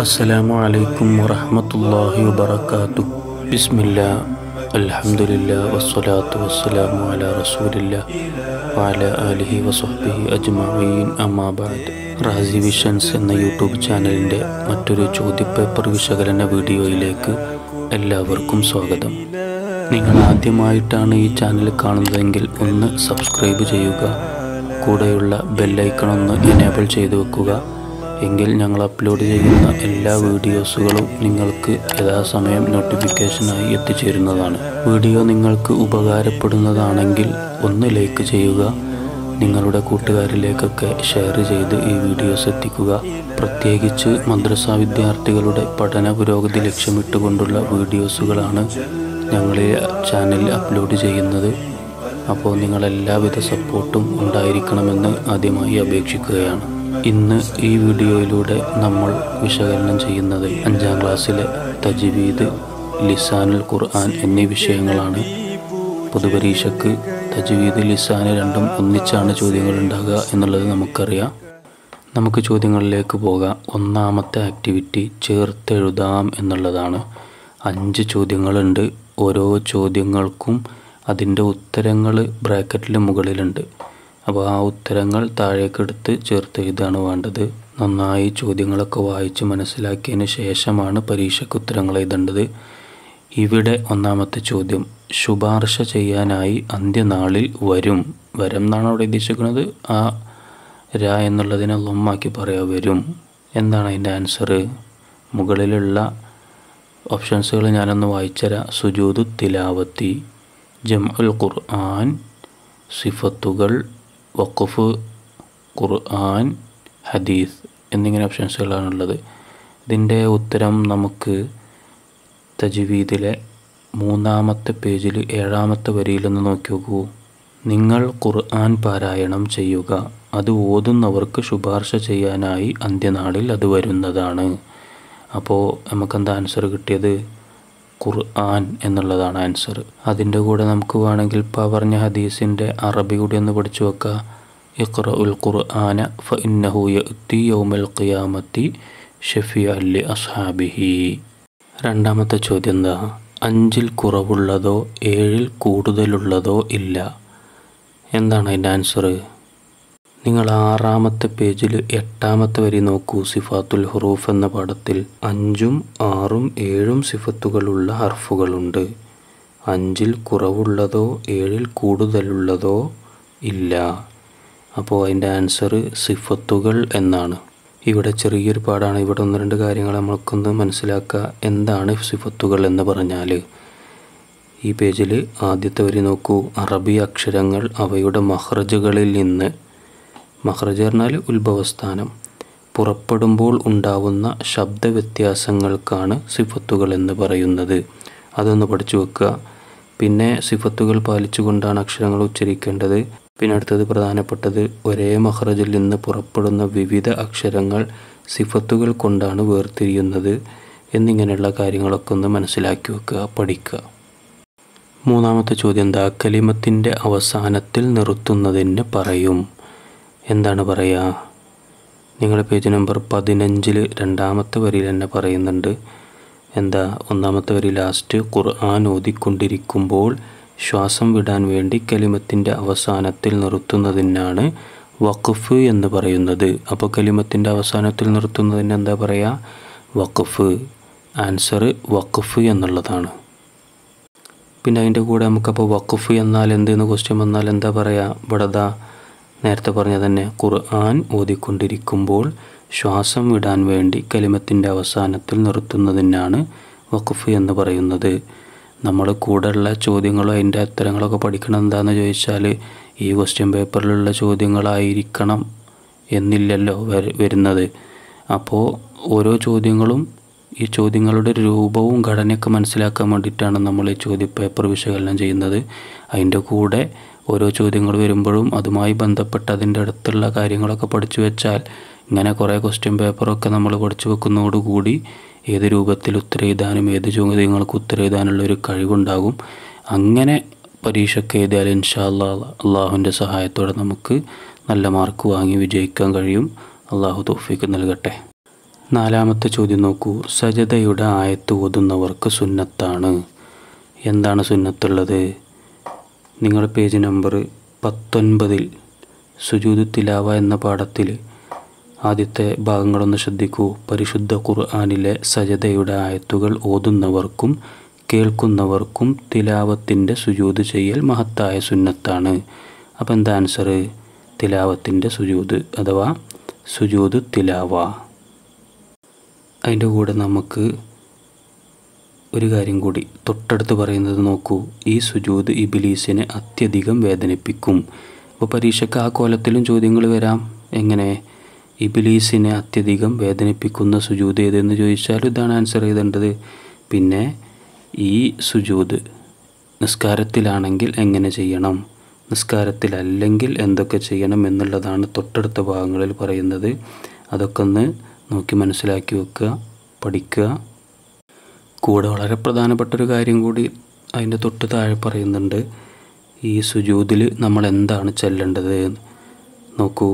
അസ്സലാമു അലൈക്കും വറഹ്മത്തുള്ളാഹി വബറകാതുഹു ബിസ്മില്ലാ അൽഹംദുലില്ലാ വസ്സലാത്തു വസ്സലാമു അലാ റസൂലില്ലാ വഅലാ ആലിഹി വസഹ്ബിഹി അജ്മഈൻ അമ്മാ ബഅദ് റാസി വിഷൻസ് എന്ന യൂട്യൂബ് ചാനലിൻ്റെ മറ്റൊരു ചോദ്യപേപ്പർ വിശകലന വീഡിയോയിലേക്ക് എല്ലാവർക്കും സ്വാഗതം നിങ്ങൾ ആദ്യമായിട്ടാണ് ഈ ചാനൽ കാണുന്നതെങ്കിൽ ഒന്ന് സബ്സ്ക്രൈബ് ചെയ്യുക കൂടെയുള്ള ബെല്ലൈക്കൺ ഒന്ന് എനേബിൾ ചെയ്തു വെക്കുക എങ്കിൽ ഞങ്ങൾ അപ്ലോഡ് ചെയ്യുന്ന എല്ലാ വീഡിയോസുകളും നിങ്ങൾക്ക് യഥാസമയം നോട്ടിഫിക്കേഷനായി എത്തിച്ചേരുന്നതാണ് വീഡിയോ നിങ്ങൾക്ക് ഉപകാരപ്പെടുന്നതാണെങ്കിൽ ഒന്ന് ലൈക്ക് ചെയ്യുക നിങ്ങളുടെ കൂട്ടുകാരിലേക്കൊക്കെ ഷെയർ ചെയ്ത് ഈ വീഡിയോസ് എത്തിക്കുക പ്രത്യേകിച്ച് മദ്രസ വിദ്യാർത്ഥികളുടെ പഠന പുരോഗതി ലക്ഷ്യമിട്ടുകൊണ്ടുള്ള വീഡിയോസുകളാണ് ഞങ്ങൾ ഈ ചാനലിൽ അപ്ലോഡ് ചെയ്യുന്നത് അപ്പോൾ നിങ്ങളെല്ലാവിധ സപ്പോർട്ടും ഉണ്ടായിരിക്കണമെന്ന് ആദ്യമായി അപേക്ഷിക്കുകയാണ് ഇന്ന് ഈ വീഡിയോയിലൂടെ നമ്മൾ വിശകലനം ചെയ്യുന്നത് അഞ്ചാം ക്ലാസ്സിലെ തജ്വീദ് ലിസാനുൽ ഖുർആൻ എന്നീ വിഷയങ്ങളാണ് പൊതുപരീക്ഷയ്ക്ക് തജ്വീദ് ലിസാന് രണ്ടും ഒന്നിച്ചാണ് ചോദ്യങ്ങൾ ഉണ്ടാകുക എന്നുള്ളത് നമുക്കറിയാം നമുക്ക് ചോദ്യങ്ങളിലേക്ക് പോകാം ഒന്നാമത്തെ ആക്ടിവിറ്റി ചേർത്തെഴുതാം എന്നുള്ളതാണ് അഞ്ച് ചോദ്യങ്ങളുണ്ട് ഓരോ ചോദ്യങ്ങൾക്കും അതിൻ്റെ ഉത്തരങ്ങൾ ബ്രാക്കറ്റിൽ മുകളിലുണ്ട് അപ്പോൾ ആ ഉത്തരങ്ങൾ താഴേക്കെടുത്ത് ചേർത്ത് എഴുതാണ് വേണ്ടത് നന്നായി ചോദ്യങ്ങളൊക്കെ വായിച്ച് മനസ്സിലാക്കിയതിന് ശേഷമാണ് പരീക്ഷയ്ക്ക് ഉത്തരങ്ങൾ എഴുതേണ്ടത് ഇവിടെ ഒന്നാമത്തെ ചോദ്യം ശുപാർശ ചെയ്യാനായി അന്ത്യനാളിൽ വരും വരും എന്നാണ് അവിടെ ഉദ്ദേശിക്കുന്നത് ആ ര എന്നുള്ളതിനെ ലൊമ്മാക്കി പറയാം വരും എന്താണ് അതിൻ്റെ ആൻസർ മുകളിലുള്ള ഓപ്ഷൻസുകൾ ഞാനൊന്ന് വായിച്ചുതരാം സുജൂദു തിലാവത്തി ജം ഉൽ ഖുർആൻ സിഫത്തുകൾ വഖഫ് ഖുർആൻ ഹദീസ് എന്നിങ്ങനെ ഓപ്ഷൻസുകളാണുള്ളത് ഇതിൻ്റെ ഉത്തരം നമുക്ക് തജ്വീദിലെ മൂന്നാമത്തെ പേജിൽ ഏഴാമത്തെ വരിയിലൊന്ന് നോക്കി നോക്കൂ നിങ്ങൾ ഖുർആൻ പാരായണം ചെയ്യുക അത് ഓതുന്നവർക്ക് ശുപാർശ ചെയ്യാനായി അന്ത്യനാളിൽ അത് വരുന്നതാണ് അപ്പോൾ നമുക്കെന്താ ആൻസർ കിട്ടിയത് ഖുർആൻ എന്നുള്ളതാണ് ആൻസർ അതിൻ്റെ കൂടെ നമുക്ക് വേണമെങ്കിൽ ഇപ്പോൾ പറഞ്ഞ ഹദീസിൻ്റെ അറബി കൂടി ഒന്ന് പഠിച്ചു വെക്കുക ഇഖ്റ ഉൽ ഖുർആന ഫ ഇന്നഹു യഅ്തി യൗമൽ ഖിയാമത്തി ഷഫിയ അല്ലി അസ്ഹാബിഹി രണ്ടാമത്തെ ചോദ്യം എന്താ അഞ്ചിൽ കുറവുള്ളതോ ഏഴിൽ കൂടുതലുള്ളതോ ഇല്ല എന്താണ് അതിൻ്റെ ആൻസർ നിങ്ങൾ ആറാമത്തെ പേജിൽ എട്ടാമത്തെ വരി നോക്കൂ സിഫാത്തുൽ ഹുറൂഫ് എന്ന പാഠത്തിൽ അഞ്ചും ആറും ഏഴും സിഫത്തുകളുള്ള ഹർഫുകളുണ്ട് അഞ്ചിൽ കുറവുള്ളതോ ഏഴിൽ കൂടുതലുള്ളതോ ഇല്ല അപ്പോൾ അതിൻ്റെ ആൻസർ സിഫത്തുകൾ എന്നാണ് ഇവിടെ ചെറിയൊരു പാടാണ് ഇവിടെ ഒന്ന് രണ്ട് കാര്യങ്ങൾ നമ്മൾക്കൊന്ന് മനസ്സിലാക്കുക എന്താണ് സിഫത്തുകൾ എന്ന് പറഞ്ഞാൽ ഈ പേജിൽ ആദ്യത്തെ വരി നോക്കൂ അറബി അക്ഷരങ്ങൾ അവയുടെ മഹ്റജുകളിൽ നിന്ന് മഹ്റജ് പറഞ്ഞാൽ ഉത്ഭവസ്ഥാനം പുറപ്പെടുമ്പോൾ ഉണ്ടാവുന്ന ശബ്ദ വ്യത്യാസങ്ങൾക്കാണ് സിഫത്തുകൾ എന്ന് പറയുന്നത് അതൊന്ന് പഠിച്ചു വെക്കുക പിന്നെ സിഫത്തുകൾ പാലിച്ചുകൊണ്ടാണ് അക്ഷരങ്ങൾ ഉച്ചരിക്കേണ്ടത് പിന്നെ അടുത്തത് പ്രധാനപ്പെട്ടത് ഒരേ മഹ്റജിൽ നിന്ന് പുറപ്പെടുന്ന വിവിധ അക്ഷരങ്ങൾ സിഫത്തുകൾ കൊണ്ടാണ് വേർതിരിയുന്നത് എന്നിങ്ങനെയുള്ള കാര്യങ്ങളൊക്കെ ഒന്ന് മനസ്സിലാക്കി വെക്കുക പഠിക്കുക മൂന്നാമത്തെ ചോദ്യം എന്താ കലിമത്തിൻ്റെ അവസാനത്തിൽ നിർത്തുന്നതിന് പറയും എന്താണ് പറയുക നിങ്ങളുടെ പേജ് നമ്പർ പതിനഞ്ചിൽ രണ്ടാമത്തെ വരിയിൽ തന്നെ പറയുന്നുണ്ട് എന്താ ഒന്നാമത്തെ വരി ലാസ്റ്റ് ഖുർആൻ ഓതിക്കൊണ്ടിരിക്കുമ്പോൾ ശ്വാസം വിടാൻ വേണ്ടി കലിമത്തിൻ്റെ അവസാനത്തിൽ നിർത്തുന്നതിനാണ് വഖഫ് എന്ന് പറയുന്നത് അപ്പോൾ കലിമത്തിൻ്റെ അവസാനത്തിൽ നിർത്തുന്നതിന് എന്താ പറയുക വഖഫ് ആൻസർ വഖഫ് എന്നുള്ളതാണ് പിന്നെ അതിൻ്റെ കൂടെ നമുക്കപ്പോൾ വഖഫ് എന്നാൽ എന്തെന്ന് ക്വസ്റ്റ്യൻ വന്നാൽ എന്താ പറയുക ഇവിടെ ദാ നേരത്തെ പറഞ്ഞ തന്നെ ഖുർആൻ ഓതിക്കൊണ്ടിരിക്കുമ്പോൾ ശ്വാസം വിടാൻ വേണ്ടി കലിമത്തിൻ്റെ അവസാനത്തിൽ നിർത്തുന്നതിനാണ് വഖഫ് എന്ന് പറയുന്നത് നമ്മൾ കൂടെയുള്ള ചോദ്യങ്ങളോ അതിൻ്റെ ഉത്തരങ്ങളൊക്കെ പഠിക്കണം എന്താണെന്ന് ചോദിച്ചാൽ ഈ ക്വസ്റ്റ്യൻ പേപ്പറിലുള്ള ചോദ്യങ്ങളായിരിക്കണം എന്നില്ലല്ലോ വരുന്നത് അപ്പോൾ ഓരോ ചോദ്യങ്ങളും ഈ ചോദ്യങ്ങളുടെ രൂപവും ഘടനയൊക്കെ മനസ്സിലാക്കാൻ വേണ്ടിയിട്ടാണ് നമ്മൾ ഈ ചോദ്യ പേപ്പർ വിശകലനം ചെയ്യുന്നത് അതിൻ്റെ കൂടെ ഓരോ ചോദ്യങ്ങൾ വരുമ്പോഴും അതുമായി ബന്ധപ്പെട്ട് അതിൻ്റെ അടുത്തുള്ള കാര്യങ്ങളൊക്കെ പഠിച്ചു വെച്ചാൽ ഇങ്ങനെ കുറേ ക്വസ്റ്റ്യൻ പേപ്പറൊക്കെ നമ്മൾ പഠിച്ചു വെക്കുന്നതോടുകൂടി ഏത് രൂപത്തിൽ ഉത്തരം എഴുതാനും ഏത് ചോദ്യങ്ങൾക്ക് ഉത്തരം എഴുതാനുള്ള ഒരു കഴിവുണ്ടാകും അങ്ങനെ പരീക്ഷയ്ക്ക് എഴുതിയാൽ ഇൻഷാ അല്ലാ അള്ളാഹുവിൻ്റെ സഹായത്തോടെ നമുക്ക് നല്ല മാർക്ക് വാങ്ങി വിജയിക്കാൻ കഴിയും അള്ളാഹു തോഫിക്ക് നൽകട്ടെ നാലാമത്തെ ചോദ്യം നോക്കൂ സജതയുടെ ആയത്ത് ഓതുന്നവർക്ക് സുന്നത്താണ് എന്താണ് സുന്നത്തുള്ളത് നിങ്ങൾ പേജ് നമ്പർ പത്തൊൻപതിൽ സുജൂദ് തിലാവ എന്ന പാഠത്തിൽ ആദ്യത്തെ ഭാഗങ്ങളൊന്ന് ശ്രദ്ധിക്കൂ പരിശുദ്ധ ഖുർആാനിലെ സജതയുടെ ആയത്തുകൾ ഓതുന്നവർക്കും കേൾക്കുന്നവർക്കും തിലാവത്തിൻ്റെ സുജൂദ് ചെയ്യൽ മഹത്തായ സുന്നത്താണ് അപ്പം എന്താ ആൻസർ തിലാവത്തിൻ്റെ സുജൂദ് അഥവാ സുജൂദ് തിലാവ അതിൻ്റെ കൂടെ നമുക്ക് ഒരു കാര്യം കൂടി തൊട്ടടുത്ത് പറയുന്നത് നോക്കൂ ഈ സുജൂദ് ഇബിലീസിനെ അത്യധികം വേദനിപ്പിക്കും അപ്പോൾ പരീക്ഷയ്ക്ക് ആ കോലത്തിലും ചോദ്യങ്ങൾ വരാം എങ്ങനെ ഇബിലീസിനെ അത്യധികം വേദനിപ്പിക്കുന്ന സുജൂദ് ഏതെന്ന് ചോദിച്ചാൽ ഇതാണ് ആൻസർ ചെയ്തേണ്ടത് പിന്നെ ഈ സുജൂദ് നിസ്കാരത്തിലാണെങ്കിൽ എങ്ങനെ ചെയ്യണം നിസ്കാരത്തിലല്ലെങ്കിൽ എന്തൊക്കെ ചെയ്യണം എന്നുള്ളതാണ് തൊട്ടടുത്ത ഭാഗങ്ങളിൽ പറയുന്നത് അതൊക്കെ ഒന്ന് നോക്കി മനസ്സിലാക്കി വെക്കുക പഠിക്കുക കൂടെ വളരെ പ്രധാനപ്പെട്ട ഒരു കാര്യം കൂടി അതിൻ്റെ തൊട്ട് താഴെ പറയുന്നുണ്ട് ഈ സുജൂതിൽ നമ്മൾ എന്താണ് ചെല്ലേണ്ടത് നോക്കൂ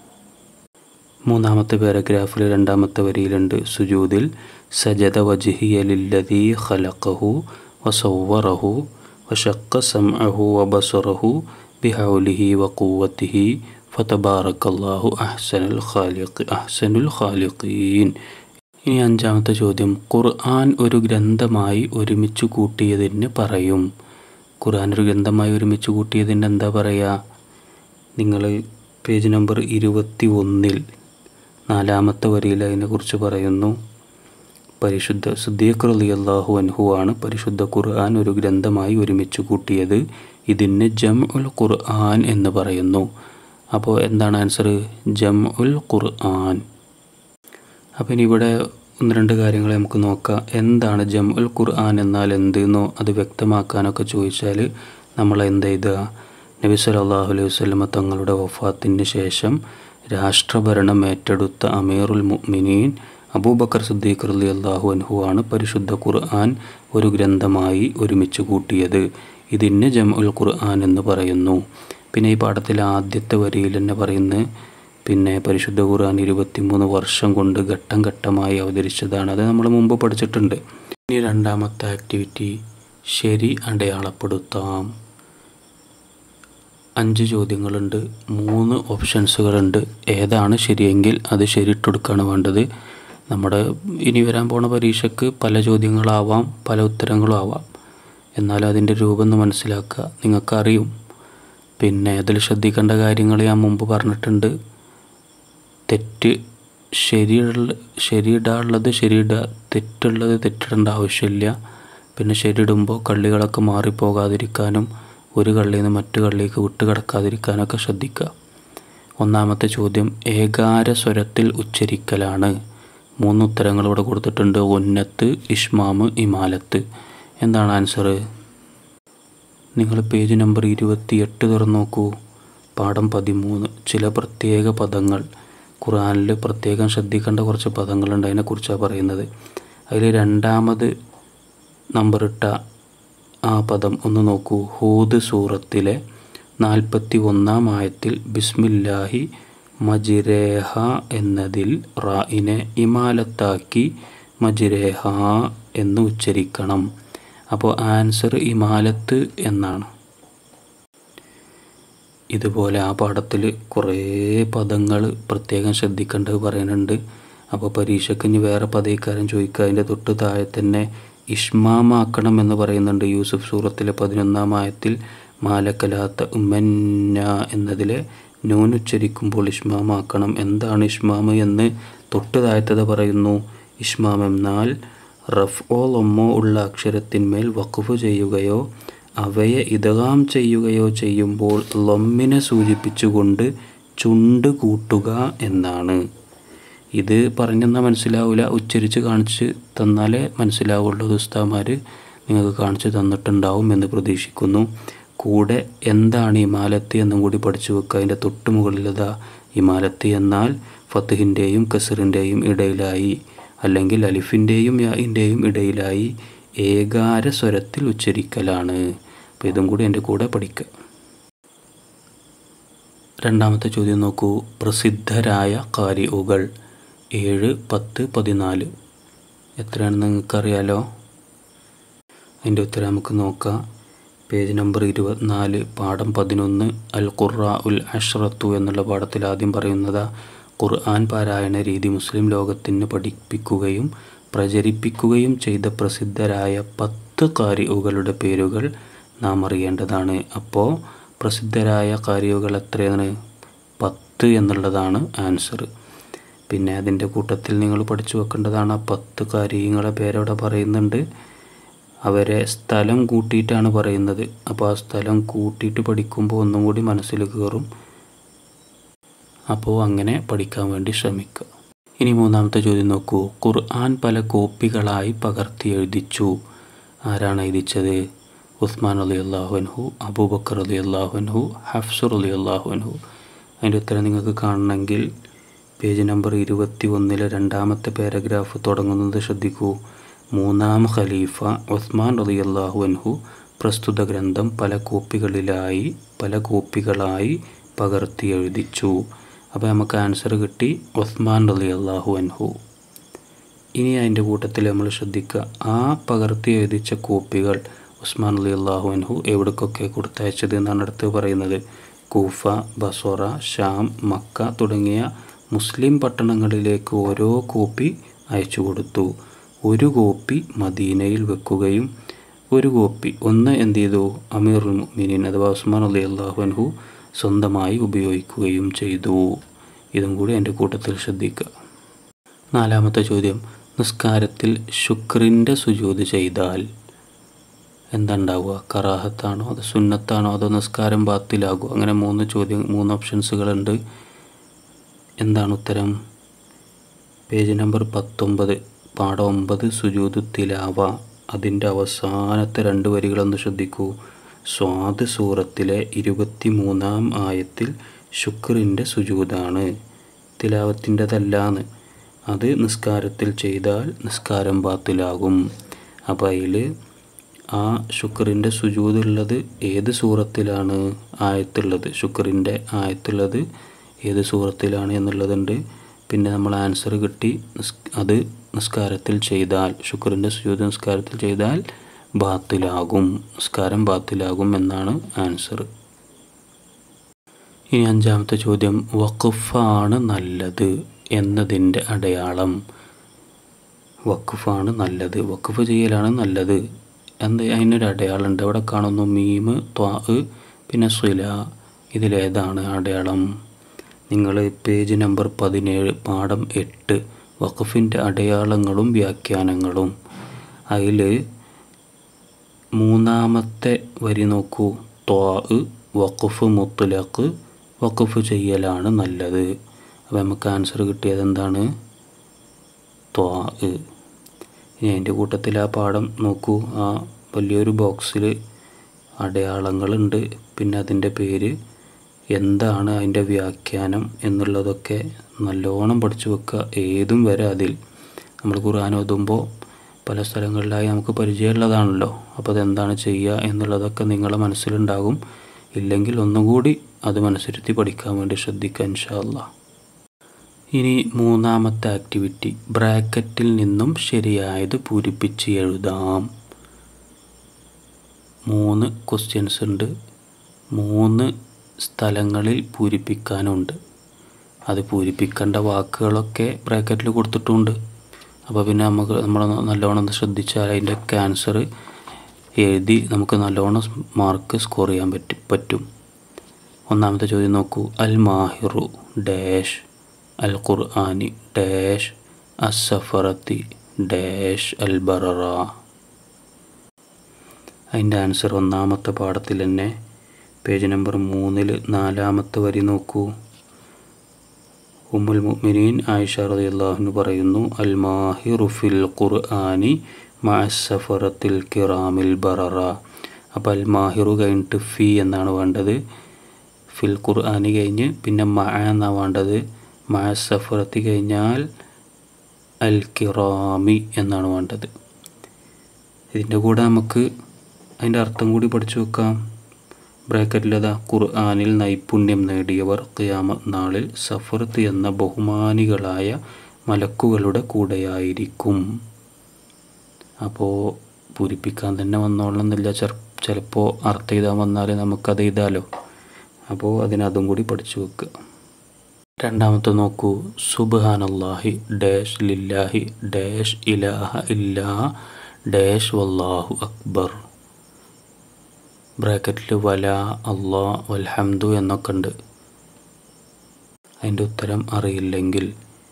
മൂന്നാമത്തെ പാരഗ്രാഫിൽ രണ്ടാമത്തെ വരിയിലുണ്ട് സുജൂദിൽ സജദ വജ്ഹിയലില്ലതി ഖലഖഹു വസവ്വറഹു വഷക്ക സംഅഹു വബസറഹു ബിഹൗലിഹി വഖുവത്തിഹി ഫതബാറക്കല്ലാഹു അഹ്സനുൽ ഖാലിഖ് അഹ്സനുൽ ഖാലിഖീൻ ഇനി അഞ്ചാമത്തെ ചോദ്യം ഖുർആൻ ഒരു ഗ്രന്ഥമായി ഒരുമിച്ച് കൂട്ടിയതിന് പറയും ഖുർആൻ ഒരു ഗ്രന്ഥമായി ഒരുമിച്ച് കൂട്ടിയതിന് എന്താ പറയുക നിങ്ങൾ പേജ് നമ്പർ ഇരുപത്തി ഒന്നിൽ നാലാമത്തെ വരിയിൽ അതിനെക്കുറിച്ച് പറയുന്നു പരിശുദ്ധ സുദ്ദീഖ് റലി അള്ളാഹു അൻഹു ആണ് പരിശുദ്ധ ഖുർആൻ ഒരു ഗ്രന്ഥമായി ഒരുമിച്ച് കൂട്ടിയത് ഇതിന് ജം ഉൽ ഖുർആൻ എന്ന് പറയുന്നു അപ്പോൾ എന്താണ് ആൻസർ ജം ഉൽ ഖുർആൻ അപ്പം ഇനി ഇവിടെ ഒന്ന് രണ്ട് കാര്യങ്ങൾ നമുക്ക് നോക്കാം എന്താണ് ജം ഉൽ ഖുർആൻ എന്നാൽ എന്തെന്നോ അത് വ്യക്തമാക്കാനൊക്കെ ചോദിച്ചാൽ നമ്മൾ എന്ത് ചെയ്തുക നബി സല്ലല്ലാഹു അലൈഹി വസല്ലമ തങ്ങളുടെ വഫാത്തിന് ശേഷം രാഷ്ട്രഭരണം ഏറ്റെടുത്ത അമീറുൽ മുഅ്മിനീൻ അബൂബക്കർ സിദ്ദീഖ് റലി അള്ളാഹു അൻഹു ആണ് പരിശുദ്ധ ഖുർആൻ ഒരു ഗ്രന്ഥമായി ഒരുമിച്ച് കൂട്ടിയത് ഇതിന് ജം ഉൽ ഖുർആൻ എന്ന് പറയുന്നു പിന്നെ ഈ പാഠത്തിലെ ആദ്യത്തെ വരിയിൽ തന്നെ പറയുന്നത് പിന്നെ പരിശുദ്ധ ഖുർആൻ ഇരുപത്തിമൂന്ന് വർഷം കൊണ്ട് ഘട്ടം ഘട്ടമായി അവതരിച്ചതാണ് അത് നമ്മൾ മുമ്പ് പഠിച്ചിട്ടുണ്ട് ഇനി രണ്ടാമത്തെ ആക്ടിവിറ്റി ശരി അടയാളപ്പെടുത്താം അഞ്ച് ചോദ്യങ്ങളുണ്ട് മൂന്ന് ഓപ്ഷൻസുകളുണ്ട് ഏതാണ് ശരിയെങ്കിൽ അത് ശരിയിട്ടെടുക്കുകയാണ് വേണ്ടത് നമ്മുടെ ഇനി വരാൻ പോണ പരീക്ഷയ്ക്ക് പല ചോദ്യങ്ങളാവാം പല ഉത്തരങ്ങളും ആവാം എന്നാൽ അതിൻ്റെ രൂപം ഒന്ന് മനസ്സിലാക്കുക നിങ്ങൾക്കറിയും പിന്നെ അതിൽ ശ്രദ്ധിക്കേണ്ട കാര്യങ്ങൾ ഞാൻ മുമ്പ് പറഞ്ഞിട്ടുണ്ട് തെറ്റ് ശരിയുള്ള ശരിയിടാനുള്ളത് ശരിയിടുക തെറ്റുള്ളത് തെറ്റിടേണ്ട ആവശ്യമില്ല പിന്നെ ശരിയിടുമ്പോൾ കള്ളികളൊക്കെ മാറിപ്പോകാതിരിക്കാനും ഒരു കള്ളിയിൽ നിന്ന് മറ്റു കള്ളിലേക്ക് വിട്ടുകിടക്കാതിരിക്കാനൊക്കെ ശ്രദ്ധിക്കുക ഒന്നാമത്തെ ചോദ്യം ഏകാര സ്വരത്തിൽ ഉച്ചരിക്കലാണ് മൂന്ന് ഉത്തരങ്ങൾ ഇവിടെ കൊടുത്തിട്ടുണ്ട് ഉന്നത്ത് ഇഷ്മാമ് ഇമാലത്ത് എന്താണ് ആൻസർ നിങ്ങൾ പേജ് നമ്പർ ഇരുപത്തിയെട്ട് തുറന്നു നോക്കൂ പാഠം പതിമൂന്ന് ചില പ്രത്യേക പദങ്ങൾ ഖുറാനിൽ പ്രത്യേകം ശ്രദ്ധിക്കേണ്ട കുറച്ച് പദങ്ങളുണ്ട് അതിനെക്കുറിച്ചാണ് പറയുന്നത് അതിൽ രണ്ടാമത് നമ്പറിട്ട ആ പദം ഒന്ന് നോക്കൂ ഹൂദ് സൂറത്തിലെ നാൽപ്പത്തി ഒന്നാം ആയത്തിൽ ബിസ്മില്ലാഹി മജിരേഹ എന്നതിൽ റായിനെ ഇമാലത്താക്കി മജിരേഹ എന്ന് ഉച്ചരിക്കണം അപ്പോൾ ആൻസർ ഇമാലത്ത് എന്നാണ് ഇതുപോലെ ആ പാഠത്തിൽ കുറേ പദങ്ങൾ പ്രത്യേകം ശ്രദ്ധിക്കേണ്ടത് പറയുന്നുണ്ട് അപ്പോൾ പരീക്ഷയ്ക്ക് ഇനി വേറെ പദവിക്കാരൻ ചോദിക്കുക അതിൻ്റെ തൊട്ട് താഴെ തന്നെ ഇഷ്മാമാക്കണം എന്ന് പറയുന്നുണ്ട് യൂസുഫ് സൂറത്തിലെ പതിനൊന്നാം ആയത്തിൽ മാലക്കലാത്ത ഉമ്മന്ന എന്നതിലെ നൂൻ ഉച്ചരിക്കുമ്പോൾ ഇഷ്മാമാക്കണം എന്താണ് ഇഷ്മാമ് എന്ന് തൊട്ട് താഴത്തത് പറയുന്നു ഇഷ്മാം എന്നാൽ റഫ് ഓ ലൊമ്മോ ഉള്ള അക്ഷരത്തിന്മേൽ വഖഫ് ചെയ്യുകയോ അവയെ ഇതകാം ചെയ്യുകയോ ചെയ്യുമ്പോൾ ലൊമ്മിനെ സൂചിപ്പിച്ചുകൊണ്ട് ചുണ്ട് കൂട്ടുക എന്നാണ് ഇത് പറഞ്ഞെന്നാൽ മനസ്സിലാവില്ല ഉച്ചരിച്ച് കാണിച്ച് തന്നാലേ മനസ്സിലാവുള്ളൂ ഉസ്താമാർ നിങ്ങൾക്ക് കാണിച്ചു തന്നിട്ടുണ്ടാവും എന്ന് പ്രതീക്ഷിക്കുന്നു കൂടെ എന്താണ് ഇമാലത്തി എന്നും കൂടി പഠിച്ചു വെക്കുക അതിൻ്റെ തൊട്ട് മുകളിലതാ ഇമാലത്തി എന്നാൽ ഫത്തുഹിൻ്റെയും കസറിൻ്റെയും ഇടയിലായി അല്ലെങ്കിൽ അലിഫിൻ്റെയും യാഇൻ്റെയും ഇടയിലായി ഏകാര സ്വരത്തിൽ ഉച്ചരിക്കലാണ് അപ്പോൾ ഇതും കൂടി എൻ്റെ കൂടെ പഠിക്കുക രണ്ടാമത്തെ ചോദ്യം നോക്കൂ പ്രസിദ്ധരായ കാരിയുകൾ ഏഴ് പത്ത് പതിനാല് എത്രയാണെന്ന് നിങ്ങൾക്കറിയാലോ അതിൻ്റെ ഉത്തരം നമുക്ക് നോക്കാം പേജ് നമ്പർ ഇരുപത്തിനാല് പാഠം പതിനൊന്ന് അൽ ഖുറ ഉൽ അഷ്റത്തു എന്നുള്ള പാഠത്തിൽ ആദ്യം പറയുന്നത് ഖുർആൻ പാരായണ രീതി മുസ്ലിം ലോകത്തിന് പഠിപ്പിക്കുകയും പ്രചരിപ്പിക്കുകയും ചെയ്ത പ്രസിദ്ധരായ പത്ത് കാരികളുടെ പേരുകൾ നാം അറിയേണ്ടതാണ് അപ്പോൾ പ്രസിദ്ധരായ കാരികൾ എത്രയാണ് പത്ത് എന്നുള്ളതാണ് ആൻസർ പിന്നെ അതിൻ്റെ കൂട്ടത്തിൽ നിങ്ങൾ പഠിച്ചു വെക്കേണ്ടതാണ് ആ പത്ത് കാര്യങ്ങളെ പേരവിടെ പറയുന്നുണ്ട് അവരെ സ്ഥലം കൂട്ടിയിട്ടാണ് പറയുന്നത് അപ്പോൾ ആ സ്ഥലം കൂട്ടിയിട്ട് പഠിക്കുമ്പോൾ ഒന്നും കൂടി മനസ്സിൽ കയറും അപ്പോൾ അങ്ങനെ പഠിക്കാൻ വേണ്ടി ശ്രമിക്കുക ഇനി മൂന്നാമത്തെ ചോദ്യം നോക്കൂ ഖുർആൻ പല കോപ്പികളായി പകർത്തി എഴുതിച്ചു ആരാണ് എഴുതിച്ചത് ഉസ്മാൻ അലി അള്ളാഹുൻഹു അബൂബക്കർ അലി അള്ളാഹുൻഹു ഹഫ്സുർ അലി അള്ളാഹുൻഹു അതിൻ്റെ ഉത്തരം നിങ്ങൾക്ക് കാണണമെങ്കിൽ പേജ് നമ്പർ ഇരുപത്തി ഒന്നിലെ രണ്ടാമത്തെ പാരഗ്രാഫ് തുടങ്ങുന്നത് ശ്രദ്ധിക്കൂ മൂന്നാം ഖലീഫ ഉസ്മാൻ റലി അള്ളാഹുൻഹു പ്രസ്തുത ഗ്രന്ഥം പല കോപ്പികളിലായി പല കോപ്പികളായി പകർത്തി എഴുതിച്ചു അപ്പോൾ നമുക്ക് ആൻസർ കിട്ടി ഉസ്മാൻ റലി അള്ളാഹു അൻഹു ഇനി അതിൻ്റെ കൂട്ടത്തിൽ നമ്മൾ ശ്രദ്ധിക്കുക ആ പകർത്തി എഴുതിച്ച കോപ്പികൾ ഉസ്മാൻ അലി അള്ളാഹു അൻഹു എവിടേക്കൊക്കെ കൊടുത്തയച്ചത് എന്നാണ് അടുത്ത് പറയുന്നത് കൂഫ ബസോറ ഷാം മക്ക തുടങ്ങിയ മുസ്ലിം പട്ടണങ്ങളിലേക്ക് ഓരോ കോപ്പി അയച്ചു കൊടുത്തു ഒരു കോപ്പി മദീനയിൽ വെക്കുകയും ഒരു കോപ്പി ഒന്ന് എന്ത് ചെയ്തു അമീർ മുഅ്മിനീൻ അഥവാ ഉസ്മാൻ അലി അള്ളാഹു അൻഹു സ്വന്തമായി ഉപയോഗിക്കുകയും ചെയ്തു ഇതും കൂടി എൻ്റെ കൂട്ടത്തിൽ ശ്രദ്ധിക്കുക നാലാമത്തെ ചോദ്യം നിസ്കാരത്തിൽ ശുക്രിൻ്റെ സുജൂത് ചെയ്താൽ എന്താ ഉണ്ടാവുക കറാഹത്താണോ അതോ സുന്നത്താണോ അതോ നിസ്കാരം ബാത്തിലാകുമോ അങ്ങനെ മൂന്ന് ചോദ്യം മൂന്ന് ഓപ്ഷൻസുകളുണ്ട് എന്താണ് ഉത്തരം പേജ് നമ്പർ പത്തൊമ്പത് പാഠം ഒമ്പത് സുജൂദ് തിലാവ അതിൻ്റെ അവസാനത്തെ രണ്ട് വരികളൊന്ന് ശ്രദ്ധിക്കൂ സ്വാദ് സൂറത്തിലെ ഇരുപത്തി മൂന്നാം ആയത്തിൽ ശുക്രിൻ്റെ സുജൂദാണ് തിലാവത്തിൻ്റെതല്ലാന്ന് അത് നിസ്കാരത്തിൽ ചെയ്താൽ നിസ്കാരം ബാത്തിലാകും അപ്പോൾ അതിൽ ആ ശുക്രിൻ്റെ സുജൂതുള്ളത് ഏത് സൂറത്തിലാണ് ആയത്തുള്ളത് ശുക്രിൻ്റെ ആയത്തുള്ളത് ഏത് സൂറത്തിലാണ് എന്നുള്ളതുണ്ട് പിന്നെ നമ്മൾ ആൻസർ കിട്ടി അത് നിസ്കാരത്തിൽ ചെയ്താൽ ശുക്രിൻ്റെ സുജൂത് നിസ്കാരത്തിൽ ചെയ്താൽ ബാത്തിലാകും നിസ്കാരം ബാത്തിലാകും എന്നാണ് ആൻസർ ഇനി അഞ്ചാമത്തെ ചോദ്യം വഖഫാണ് നല്ലത് എന്നതിൻ്റെ അടയാളം വഖഫാണ് നല്ലത് വഖഫ് ചെയ്യലാണ് നല്ലത് എന്ത് അതിനൊരു അടയാളമുണ്ട് അവിടെ കാണുന്നു മീമ് ത്വാ പിന്നെ സ്വില ഇതിലേതാണ് അടയാളം നിങ്ങൾ പേജ് നമ്പർ പതിനേഴ് പാഠം എട്ട് വഖഫിൻ്റെ അടയാളങ്ങളും വ്യാഖ്യാനങ്ങളും അതിൽ മൂന്നാമത്തെ വരി നോക്കൂ ത്വാ വഖഫ് മുത്തലഖ് വഖഫ് ചെയ്യലാണ് നല്ലത് അപ്പോൾ നമുക്ക് ആൻസർ കിട്ടിയത് എന്താണ് ത്വാ ഇനി അതിൻ്റെ കൂട്ടത്തിൽ ആ പാഠം നോക്കൂ ആ വലിയൊരു ബോക്സിൽ അടയാളങ്ങളുണ്ട് പിന്നെ അതിൻ്റെ പേര് എന്താണ് അതിൻ്റെ വ്യാഖ്യാനം എന്നുള്ളതൊക്കെ നല്ലോണം പഠിച്ചു വെക്കുക ഏതും വരെ അതിൽ നമ്മൾ ഖുർആൻ ഓതുമ്പോൾ പല സ്ഥലങ്ങളിലായി നമുക്ക് പരിചയമുള്ളതാണല്ലോ അപ്പോൾ അതെന്താണ് ചെയ്യുക എന്നുള്ളതൊക്കെ നിങ്ങളുടെ മനസ്സിലുണ്ടാകും ഇല്ലെങ്കിൽ ഒന്നുകൂടി അത് മനസ്സിരുത്തി പഠിക്കാൻ വേണ്ടി ശ്രദ്ധിക്കുക ഇൻഷാല്ല ഇനി മൂന്നാമത്തെ ആക്ടിവിറ്റി ബ്രാക്കറ്റിൽ നിന്നും ശരിയായത് പൂരിപ്പിച്ച് എഴുതാം മൂന്ന് ക്വസ്റ്റ്യൻസ് ഉണ്ട് മൂന്ന് സ്ഥലങ്ങളിൽ പൂരിപ്പിക്കാനുണ്ട് അത് പൂരിപ്പിക്കേണ്ട വാക്കുകളൊക്കെ ബ്രാക്കറ്റിൽ കൊടുത്തിട്ടുണ്ട് അപ്പോൾ പിന്നെ നമുക്ക് നമ്മൾ നല്ലോണം ഒന്ന് ശ്രദ്ധിച്ചാൽ അതിൻ്റെ ആൻസർ എഴുതി നമുക്ക് നല്ലോണം മാർക്ക് സ്കോർ ചെയ്യാൻ പറ്റും പറ്റും ഒന്നാമത്തെ ചോദ്യം നോക്കൂ അൽ മാഹിറു ഡാഷ് അൽ ഖുർആാനി ഡാഷ് അസഫറത്തി ഡാഷ് അൽ ബററ അതിൻ്റെ ആൻസർ ഒന്നാമത്തെ പാഠത്തിൽ തന്നെ പേജ് നമ്പർ മൂന്നിൽ നാലാമത്തെ വരി നോക്കൂ ഉമ്മുൽ മുഅ്മിനീൻ ആയിഷ റളിയല്ലാഹു പറയുന്നു അൽ മാഹിറു ഫിൽ ഖുർആനി മഅസഫറത്തിൽ കിറാമിൽ ബററ അപ്പോൾ അൽ മാഹിറു കഴിഞ്ഞിട്ട് ഫി എന്നാണ് വേണ്ടത് ഫിൽ ഖുർആനി കഴിഞ്ഞ് പിന്നെ മഅ എന്നാണ് വേണ്ടത് മഅസഫറത്തി കഴിഞ്ഞാൽ അൽ കിറാമി എന്നാണ് വേണ്ടത് ഇതിൻ്റെ കൂടെ നമുക്ക് അതിൻ്റെ അർത്ഥം കൂടി പഠിച്ചു വെക്കാം ബ്രാക്കറ്റിലതാ ഖുർആാനിൽ നൈപുണ്യം നേടിയവർ ഖിയാമ നാളിൽ സഫർത്ത് എന്ന ബഹുമാനികളായ മലക്കുകളുടെ കൂടെയായിരിക്കും അപ്പോൾ പൂരിപ്പിക്കാൻ തന്നെ വന്നോളണമെന്നില്ല ചെറ ചിലപ്പോൾ അർത്ഥം എഴുതാൻ വന്നാൽ നമുക്കത് എഴുതാലോ അപ്പോൾ അതിനതും കൂടി പഠിച്ചു വെക്കുക രണ്ടാമത്തെ നോക്കൂ സുബ്ഹാനല്ലാഹി ഡാഷ് ലില്ലാഹി ഡാഷ് ഇലാഹ ഇല്ലാ ഡാഷ് വല്ലാഹു അക്ബർ ബ്രാക്കറ്റിൽ വല അള്ളാ വൽഹംദു എന്നൊക്കെ ഉണ്ട് അതിൻ്റെ ഉത്തരം അറിയില്ലെങ്കിൽ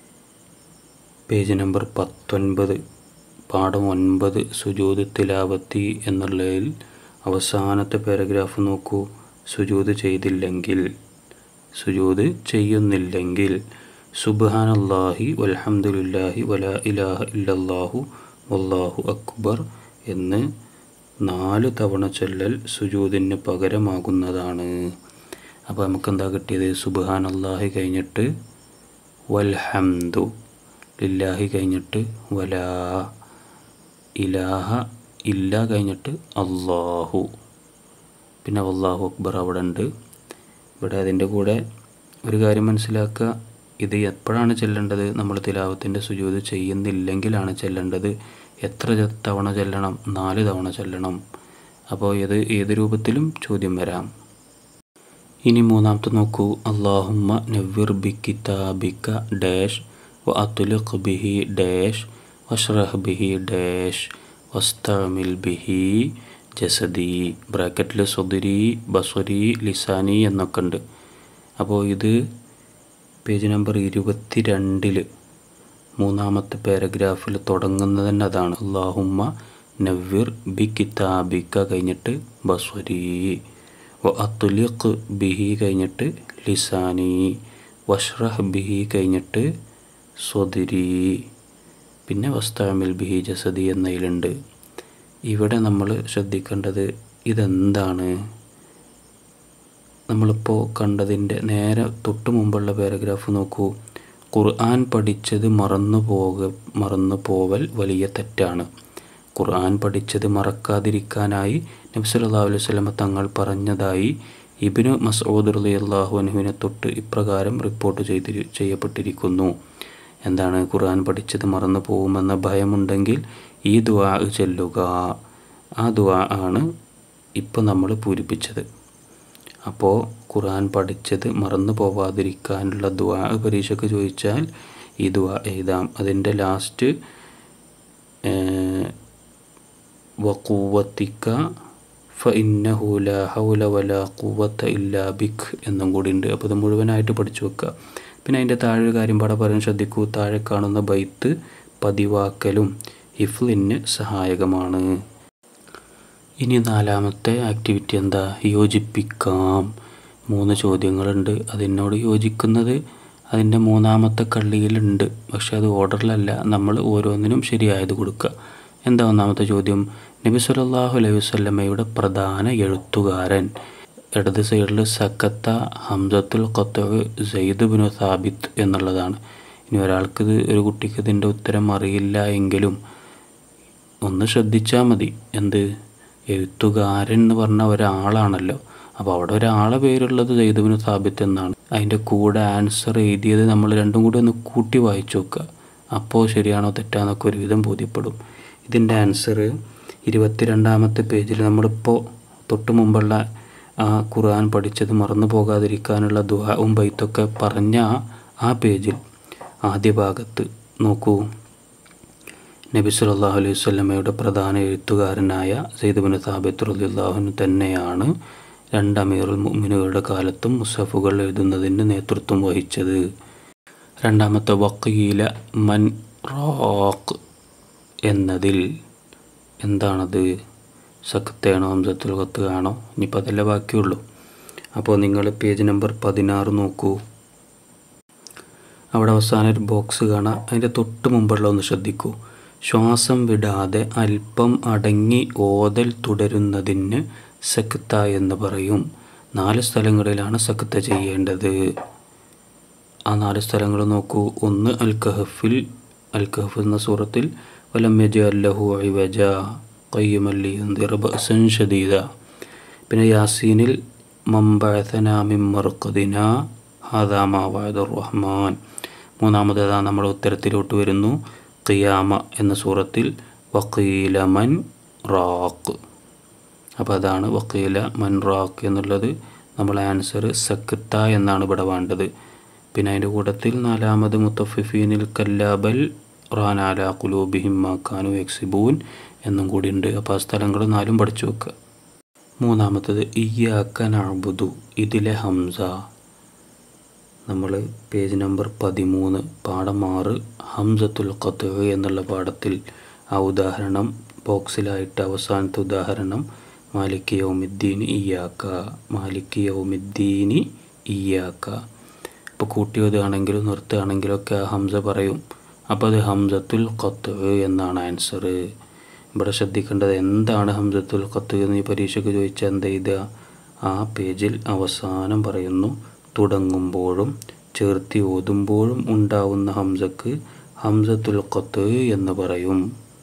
പേജ് നമ്പർ പത്തൊൻപത് പാഠം ഒൻപത് സുജൂദ് തിലാവത്തി എന്നുള്ളതിൽ അവസാനത്തെ പാരഗ്രാഫ് നോക്കൂ സുജൂദ് ചെയ്തില്ലെങ്കിൽ സുജൂദ് ചെയ്യുന്നില്ലെങ്കിൽ സുബ്ഹാനല്ലാഹി വൽഹംദുലില്ലാഹി വലാ ഇലാഹ ഇല്ലല്ലാഹു വല്ലാഹു അക്ബർ എന്ന് നാല് തവണ ചൊല്ലൽ സുജൂദിന് പകരമാകുന്നതാണ് അപ്പോൾ നമുക്ക് എന്താ കിട്ടിയത് സുബ്ഹാനല്ലാഹി കഴിഞ്ഞിട്ട് വൽഹംദു ലില്ലാഹി കഴിഞ്ഞിട്ട് വലാ ഇലാഹ ഇല്ല കഴിഞ്ഞിട്ട് അള്ളാഹു പിന്നെ അള്ളാഹു അക്ബർ അവിടെ ഉണ്ട് ഇവിടെ അതിൻ്റെ കൂടെ ഒരു കാര്യം മനസ്സിലാക്കുക ഇത് എപ്പോഴാണ് ചെല്ലേണ്ടത് നമ്മൾ തിലാവത്തിൻ്റെ സുജൂത് ചെയ്യുന്നില്ലെങ്കിലാണ് ചെല്ലേണ്ടത് എത്ര ചെ- തവണ ചെല്ലണം നാല് തവണ ചെല്ലണം അപ്പോൾ ഇത് ഏത് രൂപത്തിലും ചോദ്യം വരാം ഇനി മൂന്നാമത്തെ നോക്കൂ അള്ളാഹുമ്മ നവ്വിർ ബി കിതാബിക ഡാഷ് വ അതുലിഖ് ബിഹി ഡാഷ് വഷ്റഹ് ബിഹി ഡാഷ് വസ്തമിൽ ബിഹി ജസദി ബ്രാക്കറ്റിൽ സുദിരി ബസുരി ലിസാനി എന്നൊക്കെ ഉണ്ട് അപ്പോൾ ഇത് പേജ് നമ്പർ ഇരുപത്തി രണ്ടിൽ മൂന്നാമത്തെ പാരഗ്രാഫിൽ തുടങ്ങുന്നത് തന്നെ അതാണ് അള്ളാഹുമ്മ നവ്വിർ ബി കിതാബിക്ക കഴിഞ്ഞിട്ട് ബസ്വരി വ അതുലിഖ് ബിഹി കഴിഞ്ഞിട്ട് ലിസാനി വഷ്റഹ് ബിഹി കഴിഞ്ഞിട്ട് സ്വദിരി പിന്നെ വസ്താമിൽ ബിഹി ജസദി എന്നതിലുണ്ട് ഇവിടെ നമ്മൾ ശ്രദ്ധിക്കേണ്ടത് ഇതെന്താണ് നമ്മളിപ്പോൾ കണ്ടതിൻ്റെ നേരെ തൊട്ട് മുമ്പുള്ള പാരഗ്രാഫ് നോക്കൂ ഖുർആൻ പഠിച്ചത് മറന്നു പോക മറന്നു പോവൽ വലിയ തെറ്റാണ് ഖുർആൻ പഠിച്ചത് മറക്കാതിരിക്കാനായി നബി സല്ലല്ലാഹു അലൈഹി വസല്ലമ തങ്ങൾ പറഞ്ഞതായി ഇബ്നു മസ്ഊദ് റളിയല്ലാഹു അൻഹുവിനെ തൊട്ട് ഇപ്രകാരം റിപ്പോർട്ട് ചെയ്തി ചെയ്യപ്പെട്ടിരിക്കുന്നു എന്താണ് ഖുർആൻ പഠിച്ചത് മറന്നു പോകുമെന്ന ഭയമുണ്ടെങ്കിൽ ഈ ദുആ ചെല്ലുക ആ ദുആ ആണ് ഇപ്പോൾ നമ്മൾ പൂരിപ്പിച്ചത് അപ്പോൾ ഖുർആൻ പഠിച്ചത് മറന്നു പോവാതിരിക്കാനുള്ള ദുആ പരീക്ഷയ്ക്ക് ചോദിച്ചാൽ ഈ ദുആ എഴുതാം അതിൻ്റെ ലാസ്റ്റ് വക്കൂവത്തിക്ക ഫ ഇന്നഹു ലാ ഹൗല വലാ ഖുവത്ത ഇല്ലാ ബിക് എന്നും കൂടി ഉണ്ട് അപ്പോൾ ഇത് മുഴുവനായിട്ട് പഠിച്ചു വെക്കുക പിന്നെ അതിൻ്റെ താഴെ ഒരു കാര്യം പാടെ പറയാൻ ശ്രദ്ധിക്കൂ താഴെ കാണുന്ന ബൈത്ത് പതിവാക്കലും ഹിഫ്ലിന് സഹായകമാണ് ഇനി നാലാമത്തെ ആക്ടിവിറ്റി എന്താ യോജിപ്പിക്കാം മൂന്ന് ചോദ്യങ്ങളുണ്ട് അതിനോട് യോജിക്കുന്നത് അതിൻ്റെ മൂന്നാമത്തെ കള്ളിയിലുണ്ട് പക്ഷെ അത് ഓർഡറിലല്ല നമ്മൾ ഓരോന്നിനും ശരിയായത് കൊടുക്കുക എന്താ ഒന്നാമത്തെ ചോദ്യം നബി സല്ലല്ലാഹു അലൈഹി വസല്ലമയുടെ പ്രധാന എഴുത്തുകാരൻ ഇടത് സൈഡിൽ സക്കത്ത ഹംസത്തുൽ ഖത്തവ് സെയ്ദ് ബിനു സാബിത്ത് എന്നുള്ളതാണ് ഇനി ഒരാൾക്ക് ഇത് ഒരു കുട്ടിക്ക് ഇതിൻ്റെ ഉത്തരം അറിയില്ല എങ്കിലും ഒന്ന് ശ്രദ്ധിച്ചാൽ മതി എന്ത് എഴുത്തുകാരൻ എന്ന് പറഞ്ഞ ഒരാളാണല്ലോ അപ്പോൾ അവിടെ ഒരാളെ പേരുള്ളത് ജയ്തുബിന് സാബിത്ത് എന്നാണ് അതിൻ്റെ കൂടെ ആൻസർ എഴുതിയത് നമ്മൾ രണ്ടും കൂടി ഒന്ന് കൂട്ടി വായിച്ചു നോക്കുക അപ്പോൾ ശരിയാണോ തെറ്റാന്നൊക്കെ ഒരുവിധം ബോധ്യപ്പെടും ഇതിൻ്റെ ആൻസർ ഇരുപത്തിരണ്ടാമത്തെ പേജിൽ നമ്മളിപ്പോൾ തൊട്ട് മുമ്പുള്ള ആ ഖുർആൻ പഠിച്ചത് മറന്നു പോകാതിരിക്കാനുള്ള ദുഹാവും ബൈത്തൊക്കെ പറഞ്ഞ ആ- ആ പേജിൽ ആദ്യ ഭാഗത്ത് നോക്കൂ നബി സല്ലല്ലാഹു അലൈഹി വസല്ലമയുടെ പ്രധാന എഴുത്തുകാരനായ സെയ്ദ് സാബിത്ത് റളിയല്ലാഹുവിന് തന്നെയാണ് രണ്ട് അമീറുൽ മുഅ്മിനുകളുടെ കാലത്തും മുസഫുകൾ എഴുതുന്നതിന് നേതൃത്വം വഹിച്ചത് രണ്ടാമത്തെ വക്കീല മൻ റോക്ക് എന്നതിൽ എന്താണത് സക്കത്താണോ ഹംസത്തുൽ ഖത്ത് ആണോ ഇനിയിപ്പോൾ അതല്ലേ ബാക്കിയുള്ളൂ അപ്പോൾ നിങ്ങൾ പേജ് നമ്പർ പതിനാറ് നോക്കൂ അവിടെ അവസാനം ഒരു ബോക്സ് കാണാം അതിൻ്റെ തൊട്ട് മുമ്പുള്ള ഒന്ന് ശ്രദ്ധിക്കൂ ശ്വാസം വിടാതെ അല്പം അടങ്ങി ഓതൽ തുടരുന്നതിന് സക്ത എന്ന് പറയും നാല് സ്ഥലങ്ങളിലാണ് സക്ത ചെയ്യേണ്ടത് ആ നാല് സ്ഥലങ്ങൾ നോക്കൂ ഒന്ന് അൽ കഹഫിൽ അൽ കഹഫ് എന്ന സൂറത്തിൽ വലം യജഅല്ലഹു ഇവജ ഖയ്യമല്ലി യൻദിറ ബഅസൻ ഷദീദ പിന്നെ യാസീനിൽ മംബഅസന മിൻ മർഖദിന ഹാദാ മാ വഅദ റഹ്മാൻ മൂന്നാമത്തേതാണ് നമ്മുടെ ഉത്തരത്തിലോട്ട് വരുന്നു ഖിയാമ എന്ന സൂറത്തിൽ വക്കീല മൻ റാഖ് അപ്പോൾ അതാണ് വക്കീല മൻ റാഖ് എന്നുള്ളത് നമ്മളെ ആൻസർ സക്ത എന്നാണ് ഇവിടെ വേണ്ടത് പിന്നെ അതിൻ്റെ കൂട്ടത്തിൽ നാലാമത് മുത്തഫിഫീനിൽ കല്ലാബൽ റാനാല കുലൂബിഹിം മാക്കാനു എക്സിബൂൻ എന്നും കൂടിയുണ്ട് അപ്പോൾ ആ സ്ഥലങ്ങൾ നാലും പഠിച്ചു വെക്കുക മൂന്നാമത്തത് ഇയ്യാക്ക നഅ്ബുദു ഇതിലെ ഹംസ നമ്മൾ പേജ് നമ്പർ പതിമൂന്ന് പാഠം ആറ് ഹംസത്തുൽ ഖത്ത് എന്നുള്ള പാഠത്തിൽ ആ ഉദാഹരണം ബോക്സിലായിട്ട് അവസാനത്തെ ഉദാഹരണം മാലിക് യൗമിദ്ദീൻ ഇയ്യാക്ക മാലിക് യൗമിദ്ദീനി ഇയ്യാക്ക ഇപ്പോൾ കൂട്ടിയതാണെങ്കിലും നിർത്തുകയാണെങ്കിലും ഒക്കെ ആ ഹംസ പറയും അപ്പോൾ അത് ഹംസത്തുൽ ഖത്ത് എന്നാണ് ആൻസർ ഇവിടെ ശ്രദ്ധിക്കേണ്ടത് എന്താണ് ഹംസത്തുൽ ഖത്ത് എന്ന് ഈ പരീക്ഷയ്ക്ക് ചോദിച്ചാൽ എന്താ എഴുതുക ആ പേജിൽ അവസാനം പറയുന്നു തുടങ്ങുമ്പോഴും ചേർത്തി ഓതുമ്പോഴും ഉണ്ടാവുന്ന ഹംസക്ക് ഹംസത്തുൽ ഖത്ത് എന്ന് പറയും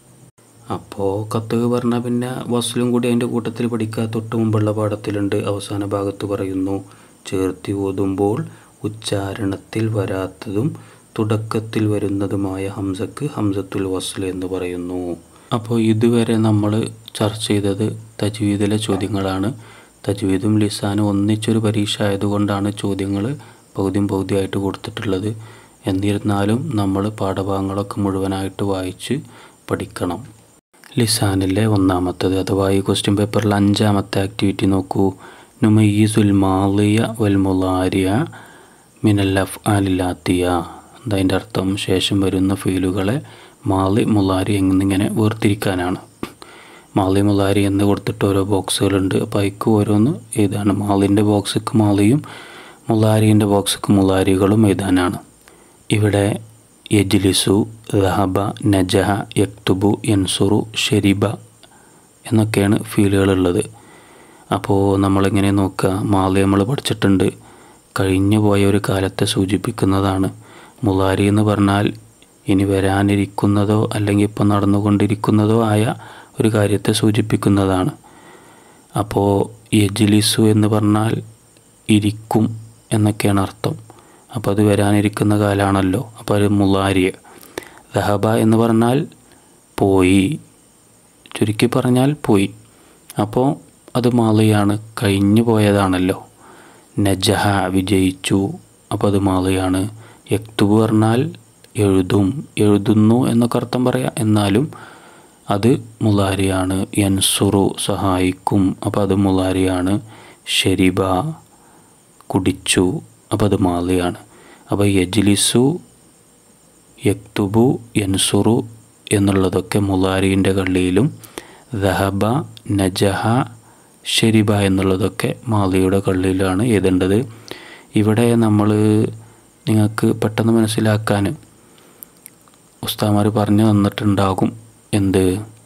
അപ്പോൾ കത്ത് പറഞ്ഞാൽ പിന്നെ വസ്ലും കൂടി അതിൻ്റെ കൂട്ടത്തിൽ പഠിക്കുക തൊട്ട് മുമ്പുള്ള പാഠത്തിലുണ്ട് അവസാന ഭാഗത്ത് പറയുന്നു ചേർത്തി ഓതുമ്പോൾ ഉച്ചാരണത്തിൽ വരാത്തതും തുടക്കത്തിൽ വരുന്നതുമായ ഹംസക്ക് ഹംസത്തുൽ വസ്ൽ എന്ന് പറയുന്നു അപ്പോൾ ഇതുവരെ നമ്മൾ ചർച്ച ചെയ്തത് തജ്വീദിലെ ചോദ്യങ്ങളാണ് തജ്വീദും ലിസാനും ഒന്നിച്ചൊരു പരീക്ഷ ആയതുകൊണ്ടാണ് ചോദ്യങ്ങൾ പകുതിയും പകുതിയായിട്ട് കൊടുത്തിട്ടുള്ളത് എന്നിരുന്നാലും നമ്മൾ പാഠഭാഗങ്ങളൊക്കെ മുഴുവനായിട്ട് വായിച്ച് പഠിക്കണം ലിസാനിലെ ഒന്നാമത്തത് അഥവാ ഈ ക്വസ്റ്റ്യൻ പേപ്പറിൽ അഞ്ചാമത്തെ ആക്ടിവിറ്റി നോക്കൂ നുമയീസുൽ മാലിയ വൽ മുലാരിയ മിനൽ അഫ് ആലിലാത്തിയ അതതിൻ്റെ അർത്ഥം ശേഷം വരുന്ന ഫീലുകളെ മാലി മുലാരി എന്നിങ്ങനെ വേർതിരിക്കാനാണ് മാലി മുലാരി എന്ന് കൊടുത്തിട്ട് ഓരോ ബോക്സുകളുണ്ട് അപ്പോൾ അതിക്ക് ഓരോന്ന് എഴുതാണ് മാലിൻ്റെ ബോക്സിക്ക് മാലിയും മുലാരിൻ്റെ ബോക്സിക്ക് മുലാരികളും എഴുതാനാണ് ഇവിടെ യജ്ലിസു റഹബ നജഹ യക്തുബു യൻസുറു ഷെരിബ എന്നൊക്കെയാണ് ഫീലുകളുള്ളത് അപ്പോൾ നമ്മളിങ്ങനെ നോക്കുക മാലി നമ്മൾ പഠിച്ചിട്ടുണ്ട് കഴിഞ്ഞു പോയ ഒരു കാലത്തെ സൂചിപ്പിക്കുന്നതാണ് മുലാരി എന്ന് പറഞ്ഞാൽ ഇനി വരാനിരിക്കുന്നതോ അല്ലെങ്കിൽ ഇപ്പോൾ നടന്നുകൊണ്ടിരിക്കുന്നതോ ആയ ഒരു കാര്യത്തെ സൂചിപ്പിക്കുന്നതാണ് അപ്പോൾ യജ്ലിസു എന്ന് പറഞ്ഞാൽ ഇരിക്കും എന്നൊക്കെയാണ് അർത്ഥം അപ്പോൾ അത് വരാനിരിക്കുന്ന കാലമാണല്ലോ അപ്പോൾ അത് മുലാരിയ ദഹബ എന്ന് പറഞ്ഞാൽ പോയി ചുരുക്കി പറഞ്ഞാൽ പോയി അപ്പോൾ അത് മാലയാണ് കഴിഞ്ഞു പോയതാണല്ലോ നജഹ വിജയിച്ചു അപ്പോൾ അത് മാലയാണ് യക്തുബ് പറഞ്ഞാൽ എഴുതും എഴുതുന്നു എന്നൊക്കെ അർത്ഥം പറയാം എന്നാലും അത് മുലാരിയാണ് യൻസുറു സഹായിക്കും അപ്പോൾ അത് മുലാരിയാണ് ഷെരിബ കുടിച്ചു അപ്പോൾ അത് മാലിയാണ് അപ്പോൾ യജ്ലിസു യക്തുബു യൻസുറു എന്നുള്ളതൊക്കെ മുലാരിൻ്റെ കള്ളിയിലും ദഹബ നജഹ ഷെരിബ എന്നുള്ളതൊക്കെ മാലിയുടെ കള്ളിയിലാണ് എഴുതേണ്ടത് ഇവിടെ നമ്മൾ നിങ്ങൾക്ക് പെട്ടെന്ന് മനസ്സിലാക്കാൻ ഉസ്താമാർ പറഞ്ഞു തന്നിട്ടുണ്ടാകും എന്ത്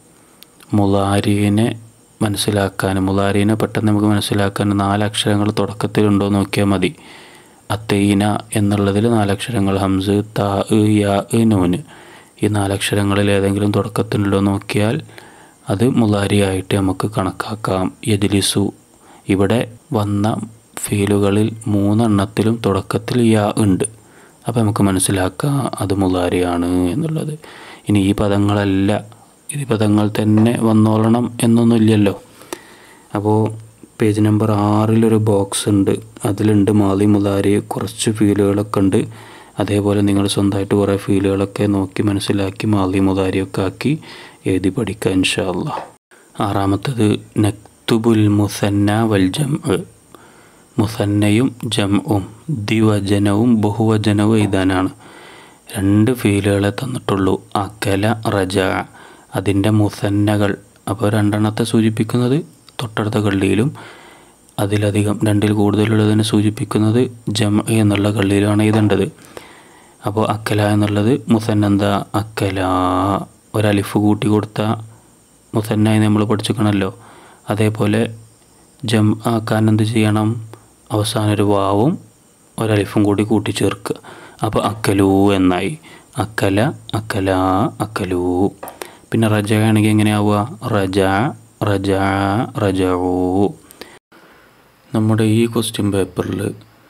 മുലാരിനെ മനസ്സിലാക്കാൻ മുലാരിനെ പെട്ടെന്ന് നമുക്ക് മനസ്സിലാക്കാൻ നാലക്ഷരങ്ങൾ തുടക്കത്തിലുണ്ടോ നോക്കിയാൽ മതി അത്തൈന എന്നുള്ളതിൽ നാലക്ഷരങ്ങൾ ഹംസ് താ ഇ യാ ഇ നൂന് ഈ നാലക്ഷരങ്ങളിൽ ഏതെങ്കിലും തുടക്കത്തിലുണ്ടോ നോക്കിയാൽ അത് മുലാരിയായിട്ട് നമുക്ക് കണക്കാക്കാം യജ്ലിസു ഇവിടെ വന്ന ഫീലുകളിൽ മൂന്നെണ്ണത്തിലും തുടക്കത്തിൽ യാ ഉണ്ട് അപ്പോൾ നമുക്ക് മനസ്സിലാക്കാം അത് മുലാരിയാണ് എന്നുള്ളത് ഇനി ഈ പദങ്ങളല്ല ഈ പദങ്ങൾ തന്നെ വന്നോളണം എന്നൊന്നുമില്ലല്ലോ അപ്പോൾ പേജ് നമ്പർ ആറിലൊരു ബോക്സ് ഉണ്ട് അതിലുണ്ട് മാലി മുലാരി കുറച്ച് ഫീലുകളൊക്കെ ഉണ്ട് അതേപോലെ നിങ്ങൾ സ്വന്തമായിട്ട് കുറേ ഫീലുകളൊക്കെ നോക്കി മനസ്സിലാക്കി മാലി മുലാരിയൊക്കെ ആക്കി എഴുതി പഠിക്കുക ഇൻഷാല്ല ആറാമത്തത് നക്തുബുൽ മുസന്ന വൽ ജം മുസന്നയും ജംഉം ദ്വിവചനവും ബഹുവചനവും എഴുതാനാണ് രണ്ട് ഫീലുകളെ തന്നിട്ടുള്ളൂ അക്കല റജ അതിൻ്റെ മുസന്നകൾ അപ്പോൾ രണ്ടെണ്ണത്തെ സൂചിപ്പിക്കുന്നത് തൊട്ടടുത്ത കള്ളിയിലും അതിലധികം രണ്ടിൽ കൂടുതലുള്ളതിനെ സൂചിപ്പിക്കുന്നത് ജം എന്നുള്ള കള്ളിയിലാണ് എഴുതേണ്ടത് അപ്പോൾ അക്കല എന്നുള്ളത് മുസന്നെന്താ അക്കല ഒരലിഫ് കൂട്ടി കൊടുത്ത മുസന്നായി നമ്മൾ പഠിച്ചിക്കണമല്ലോ അതേപോലെ ജം ആക്കാൻ എന്ത് ചെയ്യണം അവസാനം ഒരു വാവും ഒരലിഫും കൂടി കൂട്ടിച്ചേർക്കുക അപ്പോൾ അക്കലൂ എന്നായി അക്കല അക്കല അക്കലൂ പിന്നെ റജ ആണെങ്കിൽ എങ്ങനെയാവുക റജ റജ റജഊ നമ്മുടെ ഈ ക്വസ്റ്റ്യൻ പേപ്പറിൽ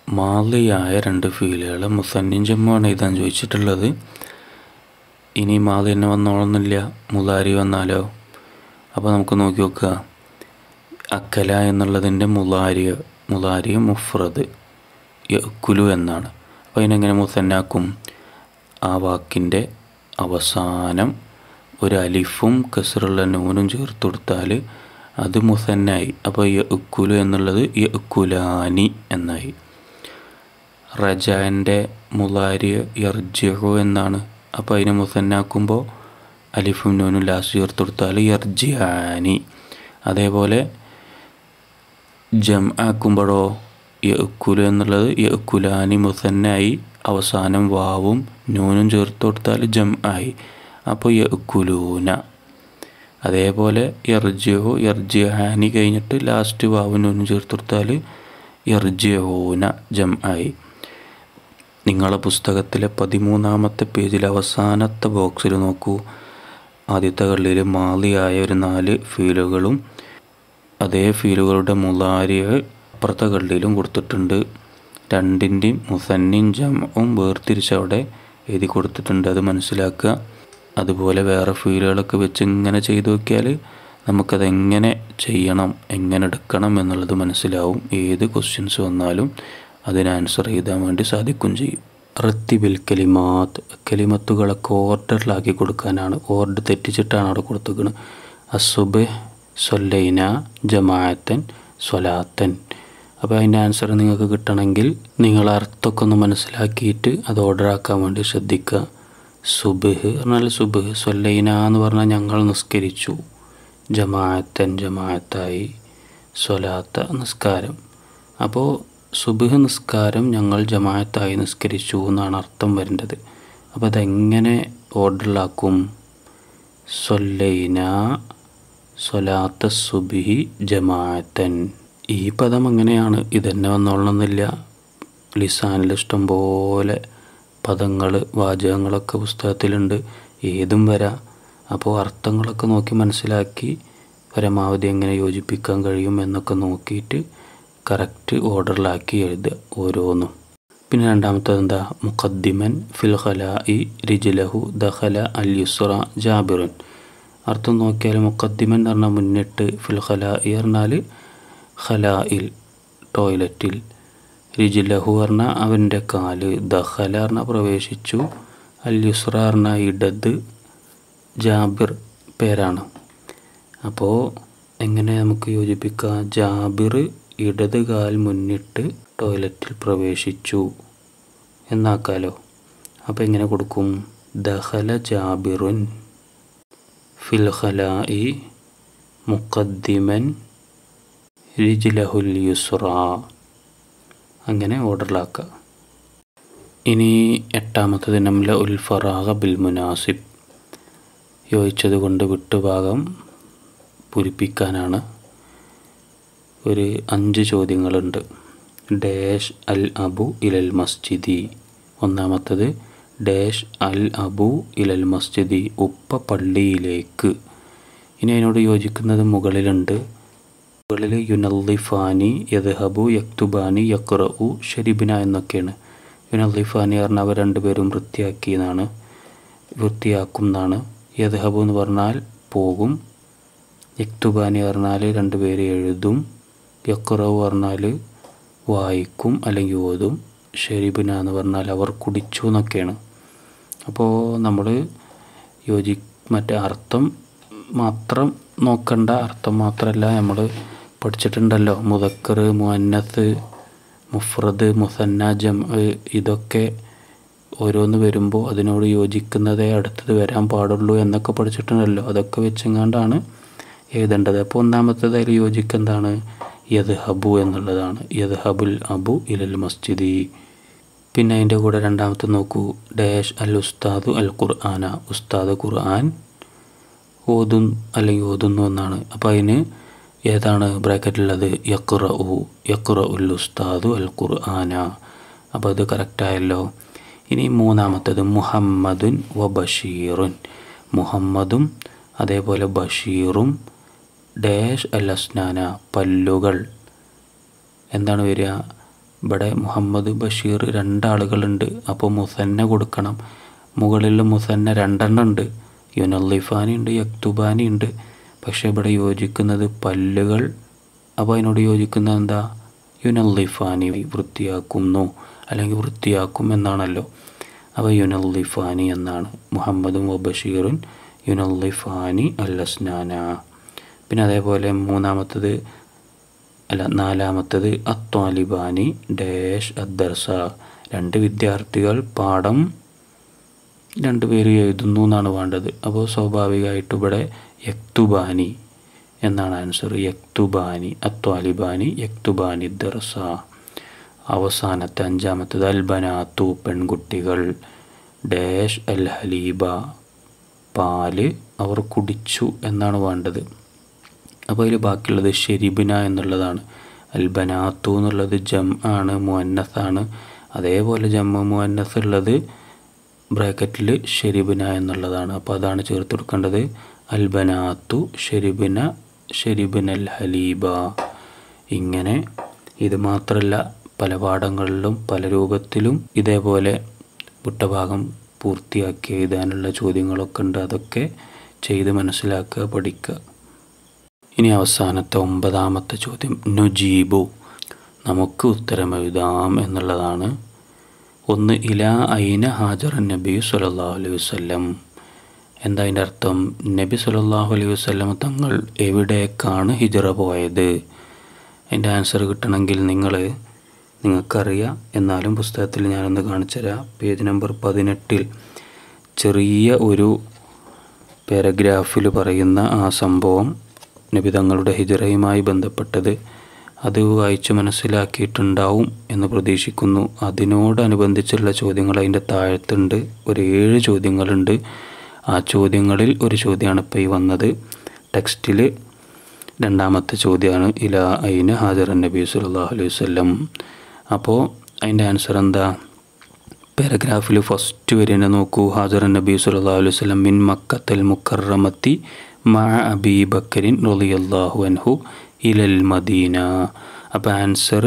മാലിയായ രണ്ട് ഫീലുകൾ മുസന്നിൻ ജമ്മുവാണ് എഴുതാൻ ചോദിച്ചിട്ടുള്ളത് ഇനി മാലി തന്നെ വന്നോളന്നില്ല മുലാരി വന്നാലോ അപ്പോൾ നമുക്ക് നോക്കി നോക്കുക അക്കല എന്നുള്ളതിൻ്റെ മുലാരി മുലാരി മുഫ്രദ് യക്കുലു എന്നാണ് അപ്പോൾ അതിനെങ്ങനെ മുസന്നാക്കും ആ വാക്കിൻ്റെ അവസാനം ഒരു അലിഫും കസറുള്ള നൂനും ചേർത്ത് കൊടുത്താൽ അത് മുസന്നായി അപ്പോൾ യക്കുലു എന്നുള്ളത് യക്കുലാനി എന്നായി റജാൻ്റെ മുലാരി യർജിഹു എന്നാണ് അപ്പോൾ അതിനെ മുസന്നാക്കുമ്പോൾ അലിഫും നൂനും ലാസ്റ്റ് ചേർത്ത് കൊടുത്താൽ യർജിയാനി അതേപോലെ ജം ആക്കുമ്പോഴോ യക്കുലു എന്നുള്ളത് യക്കുലാനി മുസന്നായി അവസാനം വാവും നൂനും ചേർത്ത് കൊടുത്താൽ ജം ആയി അപ്പോൾ യക്കുലൂന അതേപോലെ യർജിഹു യർജിഹാനി കഴിഞ്ഞിട്ട് ലാസ്റ്റ് വാവും നൂനും ചേർത്ത് കൊടുത്താൽ യർജിഹൂന ജം ആയി നിങ്ങളെ പുസ്തകത്തിലെ പതിമൂന്നാമത്തെ പേജിൽ അവസാനത്തെ ബോക്സിൽ നോക്കൂ ആദ്യത്തെ കള്ളിയിൽ മാലിയായ ഒരു നാല് ഫീലുകളും അതേ ഫീലുകളുടെ മുലാരിയ അപ്പുറത്തെ കള്ളിയിലും കൊടുത്തിട്ടുണ്ട് രണ്ടിൻ്റെയും മുസന്നിൻ ജമും വേർതിരിച്ചവിടെ എഴുതി കൊടുത്തിട്ടുണ്ട് അത് മനസ്സിലാക്കുക അതുപോലെ വേറെ ഫീലുകളൊക്കെ വെച്ച് ഇങ്ങനെ ചെയ്തു നോക്കിയാൽ നമുക്കതെങ്ങനെ ചെയ്യണം എങ്ങനെ എടുക്കണം എന്നുള്ളത് മനസ്സിലാവും ഏത് ക്വസ്റ്റ്യൻസ് വന്നാലും അതിന് ആൻസർ എഴുതാൻ വേണ്ടി സാധിക്കും ചെയ്യും റത്തിബിൽ കലിമാത്ത് കലിമത്തുകളൊക്കെ ഓർഡറിലാക്കി കൊടുക്കാനാണ് ഓർഡർ തെറ്റിച്ചിട്ടാണ് അവിടെ കൊടുത്തേക്കുന്നത് അസുബ് സൊല്ലൈന ജമാഅത്തൻ സ്വലാത്തൻ അപ്പോൾ അതിൻ്റെ ആൻസർ നിങ്ങൾക്ക് കിട്ടണമെങ്കിൽ നിങ്ങൾ അർത്ഥമൊക്കെ ഒന്ന് മനസ്സിലാക്കിയിട്ട് അത് ഓർഡർ ആക്കാൻ വേണ്ടി ശ്രദ്ധിക്കുക സുബഹ് പറഞ്ഞാൽ സുബഹ് സൊല്ലൈന എന്ന് പറഞ്ഞാൽ ഞങ്ങൾ നിസ്കരിച്ചു ജമാഅത്തൻ ജമാഅത്തായി സ്വലാത്ത നിസ്കാരം അപ്പോൾ സുബഹ് നിസ്കാരം ഞങ്ങൾ ജമാഅത്തായി നിസ്കരിച്ചു എന്നാണ് അർത്ഥം വരേണ്ടത് അപ്പോൾ അതെങ്ങനെ ഓർഡറിലാക്കും സൊല്ലൈന സൊലാത്ത സുബിഹി ജമാഅത്തൻ ഈ പദം അങ്ങനെയാണ് ഇതന്നെ വന്നോളണമെന്നില്ല ലിസാനിൽ ഇഷ്ടം പോലെ പദങ്ങൾ വാചകങ്ങളൊക്കെ പുസ്തകത്തിലുണ്ട് ഏതും വരാം അപ്പോൾ അർത്ഥങ്ങളൊക്കെ നോക്കി മനസ്സിലാക്കി പരമാവധി എങ്ങനെ യോജിപ്പിക്കാൻ കഴിയും എന്നൊക്കെ നോക്കിയിട്ട് കറക്റ്റ് ഓർഡറിലാക്കി എഴുതുക ഓരോന്നും പിന്നെ രണ്ടാമത്തത് എന്താ മുഖദ്ദിമൻ ഫിൽ ഖലാഇ റിജിലഹു ദഖല അൽ യുസ്ര ജാബിറുൻ അർത്ഥം നോക്കിയാൽ മുഖദ്ദിമൻ എന്ന് പറഞ്ഞാൽ മുന്നിട്ട് ഫിൽ ഖലാഇ പറഞ്ഞാൽ ഖലായിൽ ടോയ്ലറ്റിൽ റിജിലഹു പറഞ്ഞാൽ അവൻ്റെ കാല് ദഖല പറഞ്ഞാൽ പ്രവേശിച്ചു അൽ യുസ്ര പറഞ്ഞാൽ ഇടത് ജാബിർ പേരാണ് അപ്പോൾ എങ്ങനെ നമുക്ക് യോജിപ്പിക്കാം ജാബിർ ഇടത് കാൽ മുന്നിട്ട് ടോയ്ലറ്റിൽ പ്രവേശിച്ചു എന്നാക്കാലോ അപ്പോൾ എങ്ങനെ കൊടുക്കും ദഹല ജാബിറുൻ ഫിൽ ഖലായി മുഖദ്ദിമൻ റിജിലഹുൽ യുസ്ര അങ്ങനെ ഓർഡറിലാക്കുക ഇനി എട്ടാമത്തത് നമ്മളെ ഉൽ ഫറാഗ ബിൽ മുനാസിബ് യോജിച്ചത് കൊണ്ട് വിട്ടുഭാഗം പൂരിപ്പിക്കാനാണ് ഒരു അഞ്ച് ചോദ്യങ്ങളുണ്ട് ഡാഷ് അൽ അബു ഇലൽ മസ്ജിദി ഒന്നാമത്തത് ഡാഷ് അൽ അബു ഇലൽ മസ്ജിദി ഉപ്പ പള്ളിയിലേക്ക് ഇനി അതിനോട് യോജിക്കുന്നത് മുകളിലുണ്ട് മുകളിൽ യുനല്ലിഫാനി യദ്ഹബു യക്തുബാനി യക്റു ഷരിബിന എന്നൊക്കെയാണ് യുനല്ലിഫാനി പറഞ്ഞാൽ അവർ രണ്ടുപേരും വൃത്തിയാക്കി എന്നാണ് വൃത്തിയാക്കും എന്നാണ് യദ്ഹബു എന്ന് പറഞ്ഞാൽ പോകും യക്തുബാനി പറഞ്ഞാൽ രണ്ടുപേര് എഴുതും യക്റവ് പറഞ്ഞാൽ വായിക്കും അല്ലെങ്കിൽ ഓതും ഷെരിബിന എന്ന് പറഞ്ഞാൽ അവർ കുടിച്ചു എന്നൊക്കെയാണ് അപ്പോൾ നമ്മൾ യോജി മറ്റേ അർത്ഥം മാത്രം നോക്കണ്ട അർത്ഥം മാത്രമല്ല നമ്മൾ പഠിച്ചിട്ടുണ്ടല്ലോ മുതക്കർ മുഅന്നത്ത് മുഫ്രദ് മുസന്ന ജം ഇതൊക്കെ ഓരോന്ന് വരുമ്പോൾ അതിനോട് യോജിക്കുന്നതേ അടുത്തത് വരാൻ പാടുള്ളൂ എന്നൊക്കെ പഠിച്ചിട്ടുണ്ടല്ലോ അതൊക്കെ വെച്ചെങ്ങാണ്ടാണ് എഴുതേണ്ടത് അപ്പോൾ ഒന്നാമത്തേത് അതിൽ യോജിക്കെന്താണ് യദ് ഹബു എന്നുള്ളതാണ് യദ് ഹബുൽ അബു ഇലൽ മസ്ജിദി പിന്നെ അതിൻ്റെ കൂടെ രണ്ടാമത്തെ നോക്കൂ ഡാഷ് അൽ ഉസ്താദു അൽ ഖുർആന ഉസ്താദ് ഖുർആൻ ഓതും അല്ലെങ്കിൽ ഓതുന്നു എന്നാണ് അപ്പോൾ അതിന് ഏതാണ് ബ്രാക്കറ്റിലുള്ളത് യക്കുറ ഉ യക്കുറ ഉൽ ഉസ്താദു അൽ ഖുർആന അപ്പോൾ അത് കറക്റ്റായല്ലോ ഇനി മൂന്നാമത്തത് മുഹമ്മദുൻ വ ബഷീറുൻ മുഹമ്മദും അതേപോലെ ബഷീറും ഡാഷ് അൽ അസ്നാന പല്ലുകൾ എന്താണ് വരിക ഇവിടെ മുഹമ്മദ് ബഷീർ രണ്ടാളുകളുണ്ട് അപ്പോൾ മുസന്ന കൊടുക്കണം മുകളിൽ മുസന്ന രണ്ടെണ്ണം ഉണ്ട് യുനല്ലിഫാനി ഉണ്ട് യക്തുബാനി ഉണ്ട് പക്ഷേ ഇവിടെ യോജിക്കുന്നത് പല്ലുകൾ അപ്പോൾ അതിനോട് യോജിക്കുന്നത് എന്താ യുനല്ലിഫാനി വൃത്തിയാക്കുന്നു അല്ലെങ്കിൽ വൃത്തിയാക്കും എന്നാണല്ലോ അപ്പോൾ യുനല്ലിഫാനി എന്നാണ് മുഹമ്മദും ബഷീറുൻ യുനല്ലിഫാനി അല്ലസ്നാന പിന്നെ അതേപോലെ മൂന്നാമത്തത് അല്ല നാലാമത്തത് അത്വാലിബാനി ഡാഷ് അദ്ദർസ രണ്ട് വിദ്യാർത്ഥികൾ പാഠം രണ്ടുപേര് എഴുതുന്നു എന്നാണ് വേണ്ടത് അപ്പോൾ സ്വാഭാവികമായിട്ടും ഇവിടെ യക്തുബാനി എന്നാണ് ആൻസർ യക്തുബാനി അത്വാലിബാനി യക്തുബാനി ദർസ അവസാനത്തെ അഞ്ചാമത്തത് അൽബനാത്തു പെൺകുട്ടികൾ ഡാഷ് അൽ ഹലീബ പാല് അവർ കുടിച്ചു എന്നാണ് വേണ്ടത് അപ്പോൾ അതിൽ ബാക്കിയുള്ളത് ഷെരിബിന എന്നുള്ളതാണ് അൽബനാത്തു എന്നുള്ളത് ജം ആണ് മുഅന്നസാണ് അതേപോലെ ജമ്മു മുഅന്നസ് ഉള്ളത് ബ്രാക്കറ്റിൽ ഷെരിബിന എന്നുള്ളതാണ് അപ്പോൾ അതാണ് ചേർത്ത് കൊടുക്കേണ്ടത് അൽബനാത്തു ഷെരിബിന ഷെരിബിനൽ ഹലീബ ഇങ്ങനെ ഇത് മാത്രമല്ല പല പാഠങ്ങളിലും പല രൂപത്തിലും ഇതേപോലെ വിട്ടഭാഗം പൂർത്തിയാക്കി എഴുതാനുള്ള ചോദ്യങ്ങളൊക്കെ ഉണ്ട് അതൊക്കെ ചെയ്ത് മനസ്സിലാക്കുക പഠിക്കുക ഇനി അവസാനത്തെ ഒമ്പതാമത്തെ ചോദ്യം നുജീബു നമുക്ക് ഉത്തരം എഴുതാം എന്നുള്ളതാണ് ഒന്ന് ഇല ഐന ഹാജർ നബി സുലല്ലാഹു അലൈഹി വസ്ലം എന്താ അതിൻ്റെ അർത്ഥം നബി സുലല്ലാഹു അലൈഹി വസ്ലം തങ്ങൾ എവിടേക്കാണ് ഹിജറ പോയത് അതിൻ്റെ ആൻസർ കിട്ടണമെങ്കിൽ നിങ്ങൾ നിങ്ങൾക്കറിയാം എന്നാലും പുസ്തകത്തിൽ ഞാനൊന്ന് കാണിച്ചു തരാം പേജ് നമ്പർ പതിനെട്ടിൽ ചെറിയ ഒരു പാരഗ്രാഫിൽ പറയുന്ന ആ സംഭവം നബി തങ്ങളുടെ ഹിജറയുമായി ബന്ധപ്പെട്ടത് അത് വായിച്ച് മനസ്സിലാക്കിയിട്ടുണ്ടാവും എന്ന് പ്രതീക്ഷിക്കുന്നു അതിനോടനുബന്ധിച്ചുള്ള ചോദ്യങ്ങൾ അതിൻ്റെ താഴത്തുണ്ട് ഒരു ഏഴ് ചോദ്യങ്ങളുണ്ട് ആ ചോദ്യങ്ങളിൽ ഒരു ചോദ്യമാണ് ഇപ്പോൾ ഈ വന്നത് ടെക്സ്റ്റിൽ രണ്ടാമത്തെ ചോദ്യമാണ് ഇല ഐന ഹാജർ നബി സല്ലല്ലാഹു അലൈഹി വസല്ലം അപ്പോൾ അതിൻ്റെ ആൻസർ എന്താ പാരഗ്രാഫിൽ ഫസ്റ്റ് വരെ നോക്കൂ ഹാജർ നബി സല്ലല്ലാഹു അലൈഹി വസല്ലം മിൻ മക്കത്തൽ മുക്കറമത്തി മഅ അബി ബക്കറിൻ റളിയല്ലാഹു അൻഹു ഇലൽ മദീന അപ്പോൾ ആൻസർ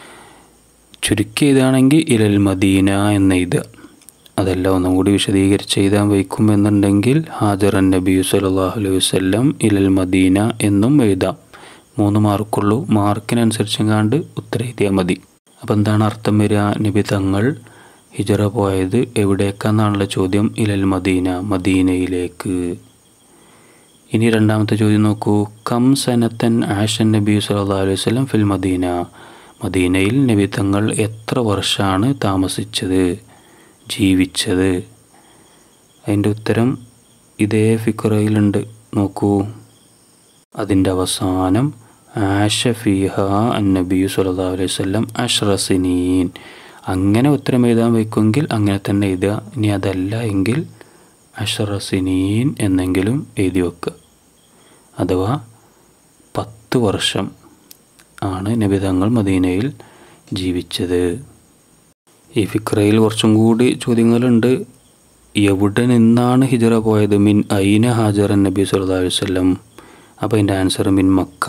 ചുരുക്കി എഴുതുകയാണെങ്കിൽ ഇലൽ മദീന എന്ന് എഴുതുക അതല്ല ഒന്നും കൂടി വിശദീകരിച്ച് എഴുതാൻ വയ്ക്കും എന്നുണ്ടെങ്കിൽ ഹാജർ നബി സല്ലല്ലാഹു അലൈഹി വസല്ലം ഇലൽ മദീന എന്നും എഴുതാം മൂന്ന് മാർക്കുള്ളൂ മാർക്കിനനുസരിച്ചും കണ്ട് ഉത്തരം എഴുതിയാൽ മതി അപ്പോൾ എന്താണ് അർത്ഥം വരിക നബി തങ്ങൾ ഹിജറ പോയത് എവിടേക്കാണെന്നുള്ള ചോദ്യം ഇലൽ മദീന മദീനയിലേക്ക് ഇനി രണ്ടാമത്തെ ചോദ്യം നോക്കൂ കം സനത്തൻ ആഷൻ നബി സല്ലല്ലാഹു അലൈഹി വസല്ലം ഫിൽ മദീന മദീനയിൽ നബി തങ്ങൾ എത്ര വർഷമാണ് താമസിച്ചത് ജീവിച്ചത് അതിൻ്റെ ഉത്തരം ഇതേ ഫിക്കുറയിലുണ്ട് നോക്കൂ അതിൻ്റെ അവസാനം ആഷ ഫിഹ അന്നബി സല്ലല്ലാഹു അലൈഹി വസല്ലം അഷ്റസിനീൻ അങ്ങനെ ഉത്തരം എഴുതാൻ വയ്ക്കുമെങ്കിൽ അങ്ങനെ തന്നെ എഴുതുക ഇനി അതല്ല എങ്കിൽ അഷറസിനീൻ എന്നെങ്കിലും എഴുതി വെക്കുക അഥവാ പത്ത് വർഷം ആണ് നബിതങ്ങൾ മദീനയിൽ ജീവിച്ചത് ഈ ഫിക്രയിൽ കുറച്ചും കൂടി ചോദ്യങ്ങളുണ്ട് എവിടെ നിന്നാണ് ഹിജറ പോയത് മിൻ ഐന ഹാജർ നബി സല്ലല്ലാഹു അലൈഹി വസല്ലം അപ്പോൾ അതിൻ്റെ ആൻസർ മിൻ മക്ക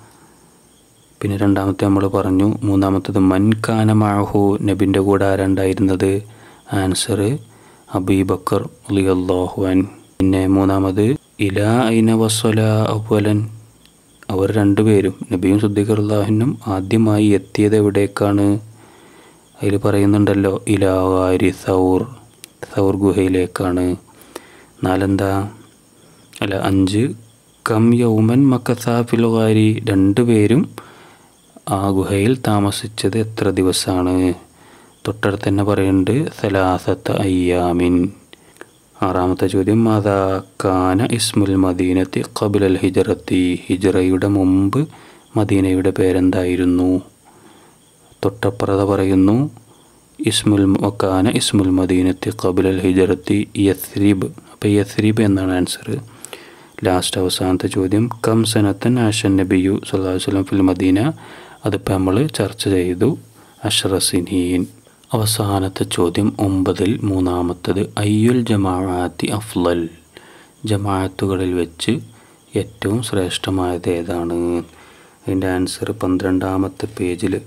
പിന്നെ രണ്ടാമത്തെ നമ്മൾ പറഞ്ഞു മൂന്നാമത്തത് മൻ കാന മാഹു നബിൻ്റെ കൂടെ ആരുണ്ടായിരുന്നത് ആൻസർ അബീബക്കർ അലിയല്ലാഹു അൻ പിന്നെ മൂന്നാമത് ഇല ഐന വസ്വല അവലൻ അവർ രണ്ടുപേരും നബിയും സുദ്ദീഖർ അള്ളാഹിനും ആദ്യമായി എത്തിയത് എവിടേക്കാണ് അതിൽ പറയുന്നുണ്ടല്ലോ ഇലാവാരി സൗർ സൗർ ഗുഹയിലേക്കാണ് നാലെന്താ അല്ല അഞ്ച് കം യൗമൻ മക്കസാഫിൽ വാരി രണ്ടുപേരും ആ ഗുഹയിൽ താമസിച്ചത് എത്ര ദിവസമാണ് തൊട്ടടുത്ത് തന്നെ പറയുന്നുണ്ട് സലാസത്ത അയ്യാമിൻ ആറാമത്തെ ചോദ്യം മാതാ കാന ഇസ്മുൽ മദീനത്തി കബിലൽ ഹിജറത്തി ഹിജറയുടെ മുമ്പ് മദീനയുടെ പേരെന്തായിരുന്നു തൊട്ടപ്പുറത പറയുന്നു ഇസ്മുൽ വക്കാന ഇസ്മുൽ മദീനത്തി കബിലൽ ഹിജറത്തി യസ്രീബ് അപ്പോൾ യസ്രീബ് എന്നാണ് ആൻസർ ലാസ്റ്റ് അവസാനത്തെ ചോദ്യം കം സനത്തൻ ആഷൻ നബിയു സല്ലല്ലാഹു അലൈഹി വസല്ലം ഫിൽ മദീന അതിപ്പോൾ നമ്മൾ ചർച്ച ചെയ്തു അഷ്റസിനീൻ അവസാനത്തെ ചോദ്യം ഒമ്പതിൽ മൂന്നാമത്തത് അയ്യുൽ ജമാഅത്തി അഫ്ലൽ ജമാഅത്തുകളിൽ വെച്ച് ഏറ്റവും ശ്രേഷ്ഠമായത് ഏതാണ് അതിൻ്റെ ആൻസർ പന്ത്രണ്ടാമത്തെ പേജിൽ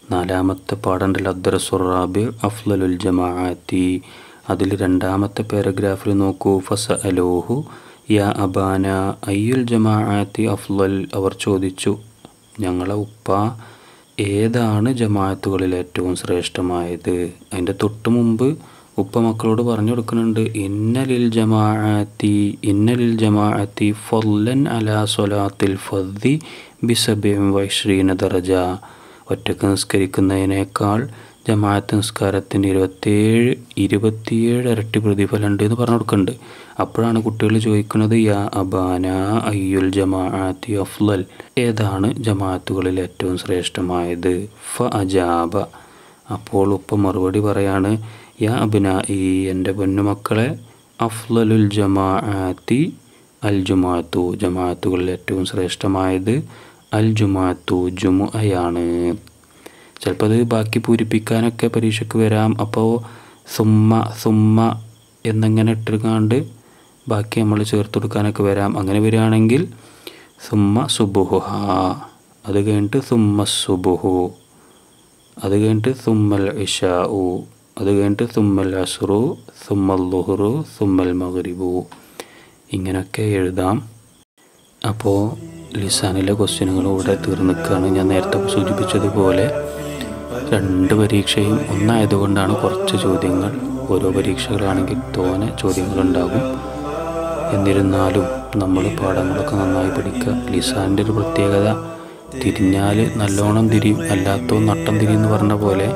നാലാമത്തെ പാടണ്ടൽ അദ്ദറസുറാബി അഫ്ലലുൽ ജമാഅത്തി അതിൽ രണ്ടാമത്തെ പാരഗ്രാഫിൽ നോക്കൂ ഫസ അലോഹു യാ അബാന അയ്യുൽ ജമാഅത്തി അഫ്ലൽ അവർ ചോദിച്ചു ഞങ്ങളെ ഉപ്പ ഏതാണ് ജമാഅത്തുകളിൽ ഏറ്റവും ശ്രേഷ്ഠമായത് അതിൻ്റെ തൊട്ട് മുമ്പ് ഉപ്പ മക്കളോട് പറഞ്ഞു കൊടുക്കുന്നുണ്ട് ഇന്നലിൽ ജമാഅത്തി ഇന്നലിൽ ജമാഅത്തി ഫൊല്ലൻ അലാ സൊലാത്തിൽ ഫദ്ദി ബിസബിം വൈശ്രീന ദറജ ഒറ്റക്ക് നിസ്കരിക്കുന്നതിനേക്കാൾ ജമാഅത്ത് നിസ്കാരത്തിന് ഇരുപത്തേഴ് ഇരുപത്തിയേഴ് ഇരട്ടി പ്രതിഫലമുണ്ട് എന്ന് പറഞ്ഞു കൊടുക്കുന്നുണ്ട് അപ്പോഴാണ് കുട്ടികൾ ചോദിക്കുന്നത് യാ അബാന അയ്യുൽ ജമാഅത്തി അഫ്ലൽ ഏതാണ് ജമാഅത്തുകളിൽ ഏറ്റവും ശ്രേഷ്ഠമായത് ഫ അജാബ അപ്പോൾ ഉപ്പ മറുപടി പറയാണ് യാ അബിന ഈ എൻ്റെ പൊന്നുമക്കളെ അഫ്ലലുൽ ജമാഅത്തി അൽ ജുമാഅത്തു ജമാഅത്തുകളിൽ ഏറ്റവും ശ്രേഷ്ഠമായത് അൽ ജുമാഅത്തു ജുമുഅയാണ് ചിലപ്പോൾ അത് ബാക്കി പൂരിപ്പിക്കാനൊക്കെ പരീക്ഷയ്ക്ക് വരാം അപ്പോൾ സുമ്മ സുമ്മ എന്നിങ്ങനെ ഇട്ടിരുന്നാണ്ട് ബാക്കി നമ്മൾ ചേർത്ത് കൊടുക്കാനൊക്കെ വരാം അങ്ങനെ വരികയാണെങ്കിൽ സുമ്മ സുബുഹുഹ അത് കഴിഞ്ഞിട്ട് സുമ്മ സുബുഹു അത് കഴിഞ്ഞിട്ട് സുമ്മൽ ഇഷാഉ അത് കഴിഞ്ഞിട്ട് സുമ്മൽ അസുറു സുമ്മൽ ലുഹുറു സുമ്മൽ മഗ്രിബു ഇങ്ങനെയൊക്കെ എഴുതാം അപ്പോൾ ലിസാനിലെ ക്വസ്റ്റ്യനുകൾ ഇവിടെ തീർന്നിക്കുകയാണ് ഞാൻ നേരത്തെ സൂചിപ്പിച്ചതുപോലെ രണ്ട് പരീക്ഷയും ഒന്നായതുകൊണ്ടാണ് കുറച്ച് ചോദ്യങ്ങൾ ഓരോ പരീക്ഷകളാണെങ്കിൽ തോനെ ചോദ്യങ്ങളുണ്ടാകും എന്നിരുന്നാലും നമ്മൾ പാഠങ്ങളൊക്കെ നന്നായി പഠിക്കുക ലിസാൻ്റെ ഒരു പ്രത്യേകത തിരിഞ്ഞാൽ നല്ലോണം തിരിയും അല്ലാത്തോ നട്ടം തിരിയും എന്ന് പറഞ്ഞ പോലെ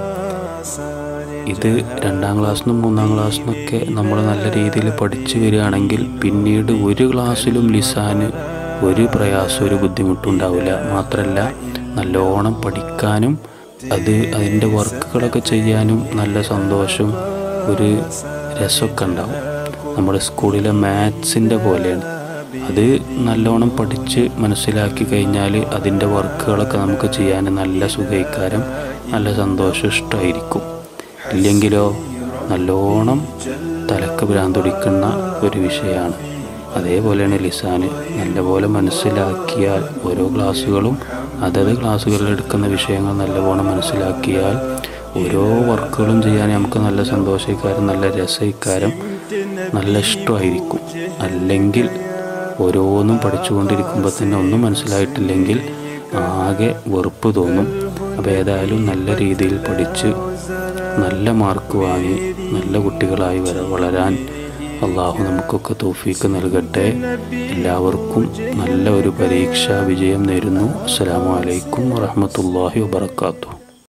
ഇത് രണ്ടാം ക്ലാസ്സിനും മൂന്നാം ക്ലാസ്സിനൊക്കെ നമ്മൾ നല്ല രീതിയിൽ പഠിച്ചു വരികയാണെങ്കിൽ പിന്നീട് ഒരു ക്ലാസ്സിലും ലിസാന് ഒരു പ്രയാസം ഒരു ബുദ്ധിമുട്ടും ഉണ്ടാവില്ല മാത്രമല്ല നല്ലോണം പഠിക്കാനും അത് അതിൻ്റെ വർക്കുകളൊക്കെ ചെയ്യാനും നല്ല സന്തോഷം ഒരു രസമൊക്കെ ഉണ്ടാവും നമ്മുടെ സ്കൂളിലെ മാത്സിൻ്റെ പോലെയാണ് അത് നല്ലോണം പഠിച്ച് മനസ്സിലാക്കി കഴിഞ്ഞാൽ അതിൻ്റെ വർക്കുകളൊക്കെ നമുക്ക് ചെയ്യാൻ നല്ല സുഖയിക്കാരം നല്ല സന്തോഷം ഇഷ്ടമായിരിക്കും ഇല്ലെങ്കിലോ നല്ലോണം തലക്ക് ഭ്രാന്തൊടിക്കുന്ന ഒരു വിഷയമാണ് അതേപോലെയാണ് ലിസാന് നല്ലപോലെ മനസ്സിലാക്കിയാൽ ഓരോ ക്ലാസ്സുകളും അതത് ക്ലാസ്സുകളിൽ എടുക്കുന്ന വിഷയങ്ങൾ നല്ലപോലെ മനസ്സിലാക്കിയാൽ ഓരോ വർക്കുകളും ചെയ്യാൻ നമുക്ക് നല്ല സന്തോഷക്കാരം നല്ല രസയിക്കാരം നല്ല ഇഷ്ടമായിരിക്കും അല്ലെങ്കിൽ ഓരോന്നും പഠിച്ചുകൊണ്ടിരിക്കുമ്പോൾ തന്നെ ഒന്നും മനസ്സിലായിട്ടില്ലെങ്കിൽ ആകെ വെറുപ്പ് തോന്നും അപ്പോൾ ഏതായാലും നല്ല രീതിയിൽ പഠിച്ച് നല്ല മാർക്ക് വാങ്ങി നല്ല കുട്ടികളായി വര വളരാൻ അള്ളാഹു നമുക്കൊക്കെ തോഫീക്ക് നൽകട്ടെ എല്ലാവർക്കും നല്ല ഒരു പരീക്ഷാ വിജയം നേരുന്നു അസ്സലാമു അലൈക്കും വറഹമത്തല്ലാഹി വബർക്കാത്തു